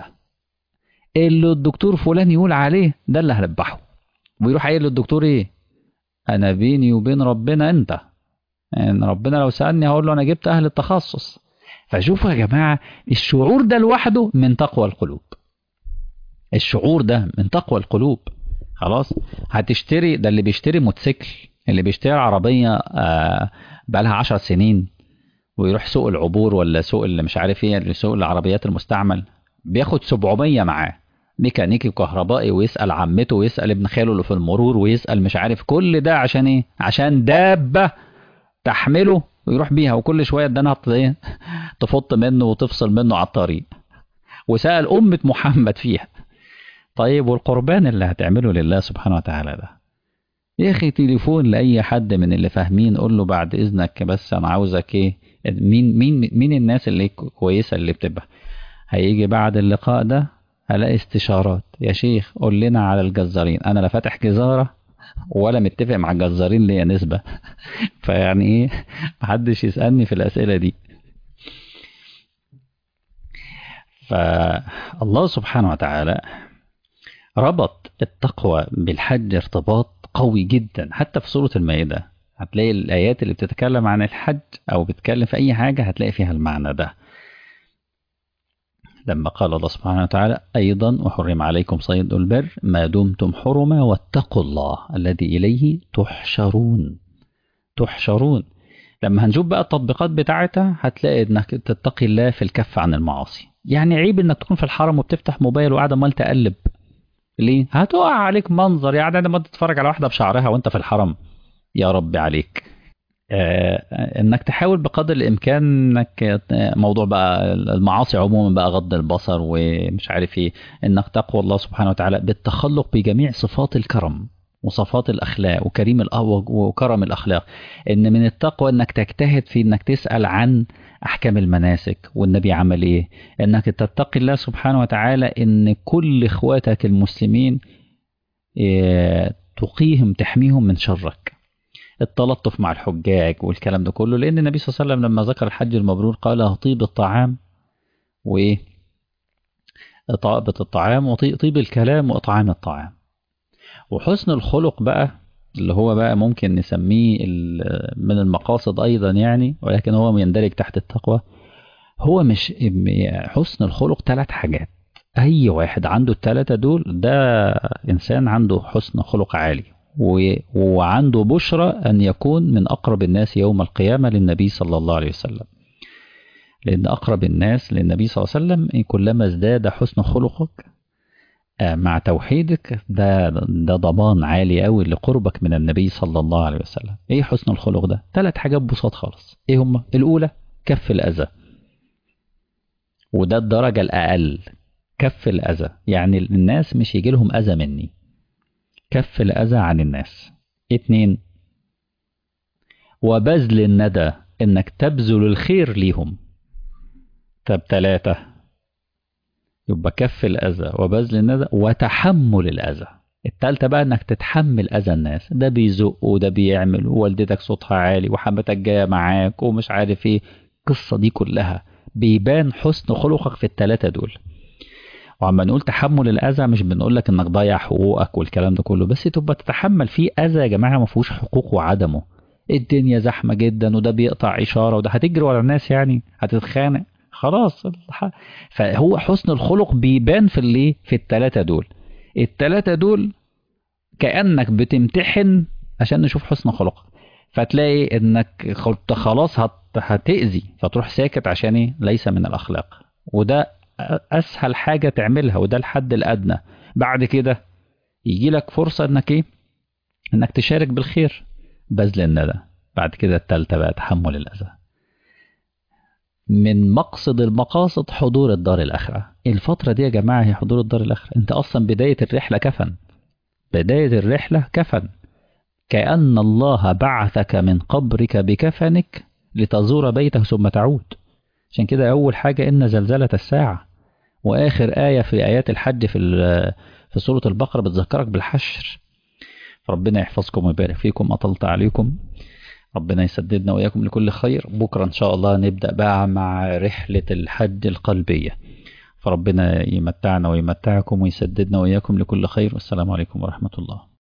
اللي الدكتور فلان يقول عليه ده اللي هنذبحه ويروح قايل للدكتور ايه انا بيني وبين ربنا انت يعني ربنا لو سالني هقول له انا جبت اهل التخصص فشوفوا يا جماعه الشعور ده لوحده من تقوى القلوب الشعور ده من تقوى القلوب خلاص هتشتري ده اللي بيشتري موتوسيكل اللي بيشتري عربيه آه بقالها عشر سنين ويروح سوق العبور ولا سوق اللي مش عارف ايه سوق العربيات المستعمل بياخد 700 معاه ميكانيكي وكهربائي ويسال عمته ويسال ابن خاله اللي في المرور ويسال مش عارف كل ده عشان ايه عشان دابه تحمله ويروح بيها وكل شويه ادانها ايه تفط منه وتفصل منه على الطريق وسال امه محمد فيها طيب والقربان اللي هتعمله لله سبحانه وتعالى ده يا اخي تليفون لاي حد من اللي فاهمين قول له بعد اذنك بس انا عاوزك ايه مين مين مين الناس اللي كويسه اللي بتبقى هيجي بعد اللقاء ده هلاقي استشارات يا شيخ قول لنا على الجزارين انا لا فاتح جزاره ولا متفق مع الجزارين ليا نسبه فيعني ايه محدش يسالني في الاسئله دي فالله سبحانه وتعالى ربط التقوى بالحج ارتباط قوي جدا حتى في سورة المائدة هتلاقي الآيات اللي بتتكلم عن الحج أو بتتكلم في أي حاجة هتلاقي فيها المعنى ده لما قال الله سبحانه وتعالى أيضا وحرم عليكم صيد البر ما دمتم حرما واتقوا الله الذي إليه تحشرون تحشرون لما هنشوف بقى التطبيقات بتاعتها هتلاقي انك تتقي الله في الكف عن المعاصي يعني عيب انك تكون في الحرم وبتفتح موبايل وقاعد عمال تقلب ليه هتقع عليك منظر يعني لما تتفرج على واحده بشعرها وانت في الحرم يا رب عليك آه انك تحاول بقدر الامكان انك موضوع بقى المعاصي عموما بقى غض البصر ومش عارف ايه انك تقوى الله سبحانه وتعالى بالتخلق بجميع صفات الكرم وصفات الاخلاق وكريم وكرم الاخلاق ان من التقوى انك تجتهد في انك تسال عن احكام المناسك والنبي عمل ايه انك تتقي الله سبحانه وتعالى ان كل اخواتك المسلمين إيه تقيهم تحميهم من شرك التلطف مع الحجاج والكلام ده كله لان النبي صلى الله عليه وسلم لما ذكر الحج المبرور قال طيب الطعام وايه طابة الطعام وطيب الكلام واطعام الطعام وحسن الخلق بقى اللي هو بقى ممكن نسميه من المقاصد ايضا يعني ولكن هو يندرج تحت التقوى هو مش حسن الخلق ثلاث حاجات اي واحد عنده الثلاثه دول ده انسان عنده حسن خلق عالي وعنده بشرى ان يكون من اقرب الناس يوم القيامه للنبي صلى الله عليه وسلم لان اقرب الناس للنبي صلى الله عليه وسلم كلما ازداد حسن خلقك مع توحيدك ده ده ضمان عالي قوي لقربك من النبي صلى الله عليه وسلم ايه حسن الخلق ده ثلاث حاجات بساط خالص ايه هما الاولى كف الاذى وده الدرجه الاقل كف الاذى يعني الناس مش يجي لهم اذى مني كف الاذى عن الناس اتنين وبذل الندى انك تبذل الخير ليهم طب ثلاثه يبقى كف الأذى وبذل الندى وتحمل الأذى التالتة بقى انك تتحمل أذى الناس ده بيزق وده بيعمل ووالدتك صوتها عالي وحماتك جاية معاك ومش عارف ايه القصة دي كلها بيبان حسن خلقك في التلاتة دول وعما نقول تحمل الأذى مش بنقول لك انك ضيع حقوقك والكلام ده كله بس تبقى تتحمل فيه أذى يا جماعة ما فيهوش حقوق وعدمه الدنيا زحمة جدا وده بيقطع إشارة وده هتجري ورا الناس يعني هتتخانق خلاص فهو حسن الخلق بيبان في الايه في الثلاثه دول الثلاثه دول كانك بتمتحن عشان نشوف حسن خلقك فتلاقي انك قلت خلاص هت هتاذي فتروح ساكت عشان ايه ليس من الاخلاق وده اسهل حاجه تعملها وده الحد الادنى بعد كده يجي لك فرصه انك ايه انك تشارك بالخير بذل الندى بعد كده الثالثه بقى تحمل الاذى من مقصد المقاصد حضور الدار الآخرة الفترة دي يا جماعة هي حضور الدار الآخرة أنت أصلا بداية الرحلة كفن بداية الرحلة كفن كأن الله بعثك من قبرك بكفنك لتزور بيته ثم تعود عشان كده أول حاجة إن زلزلة الساعة وآخر آية في آيات الحج في في سورة البقرة بتذكرك بالحشر ربنا يحفظكم ويبارك فيكم أطلت عليكم ربنا يسددنا وإياكم لكل خير بكرة إن شاء الله نبدأ بقى مع رحلة الحج القلبية فربنا يمتعنا ويمتعكم ويسددنا وإياكم لكل خير والسلام عليكم ورحمة الله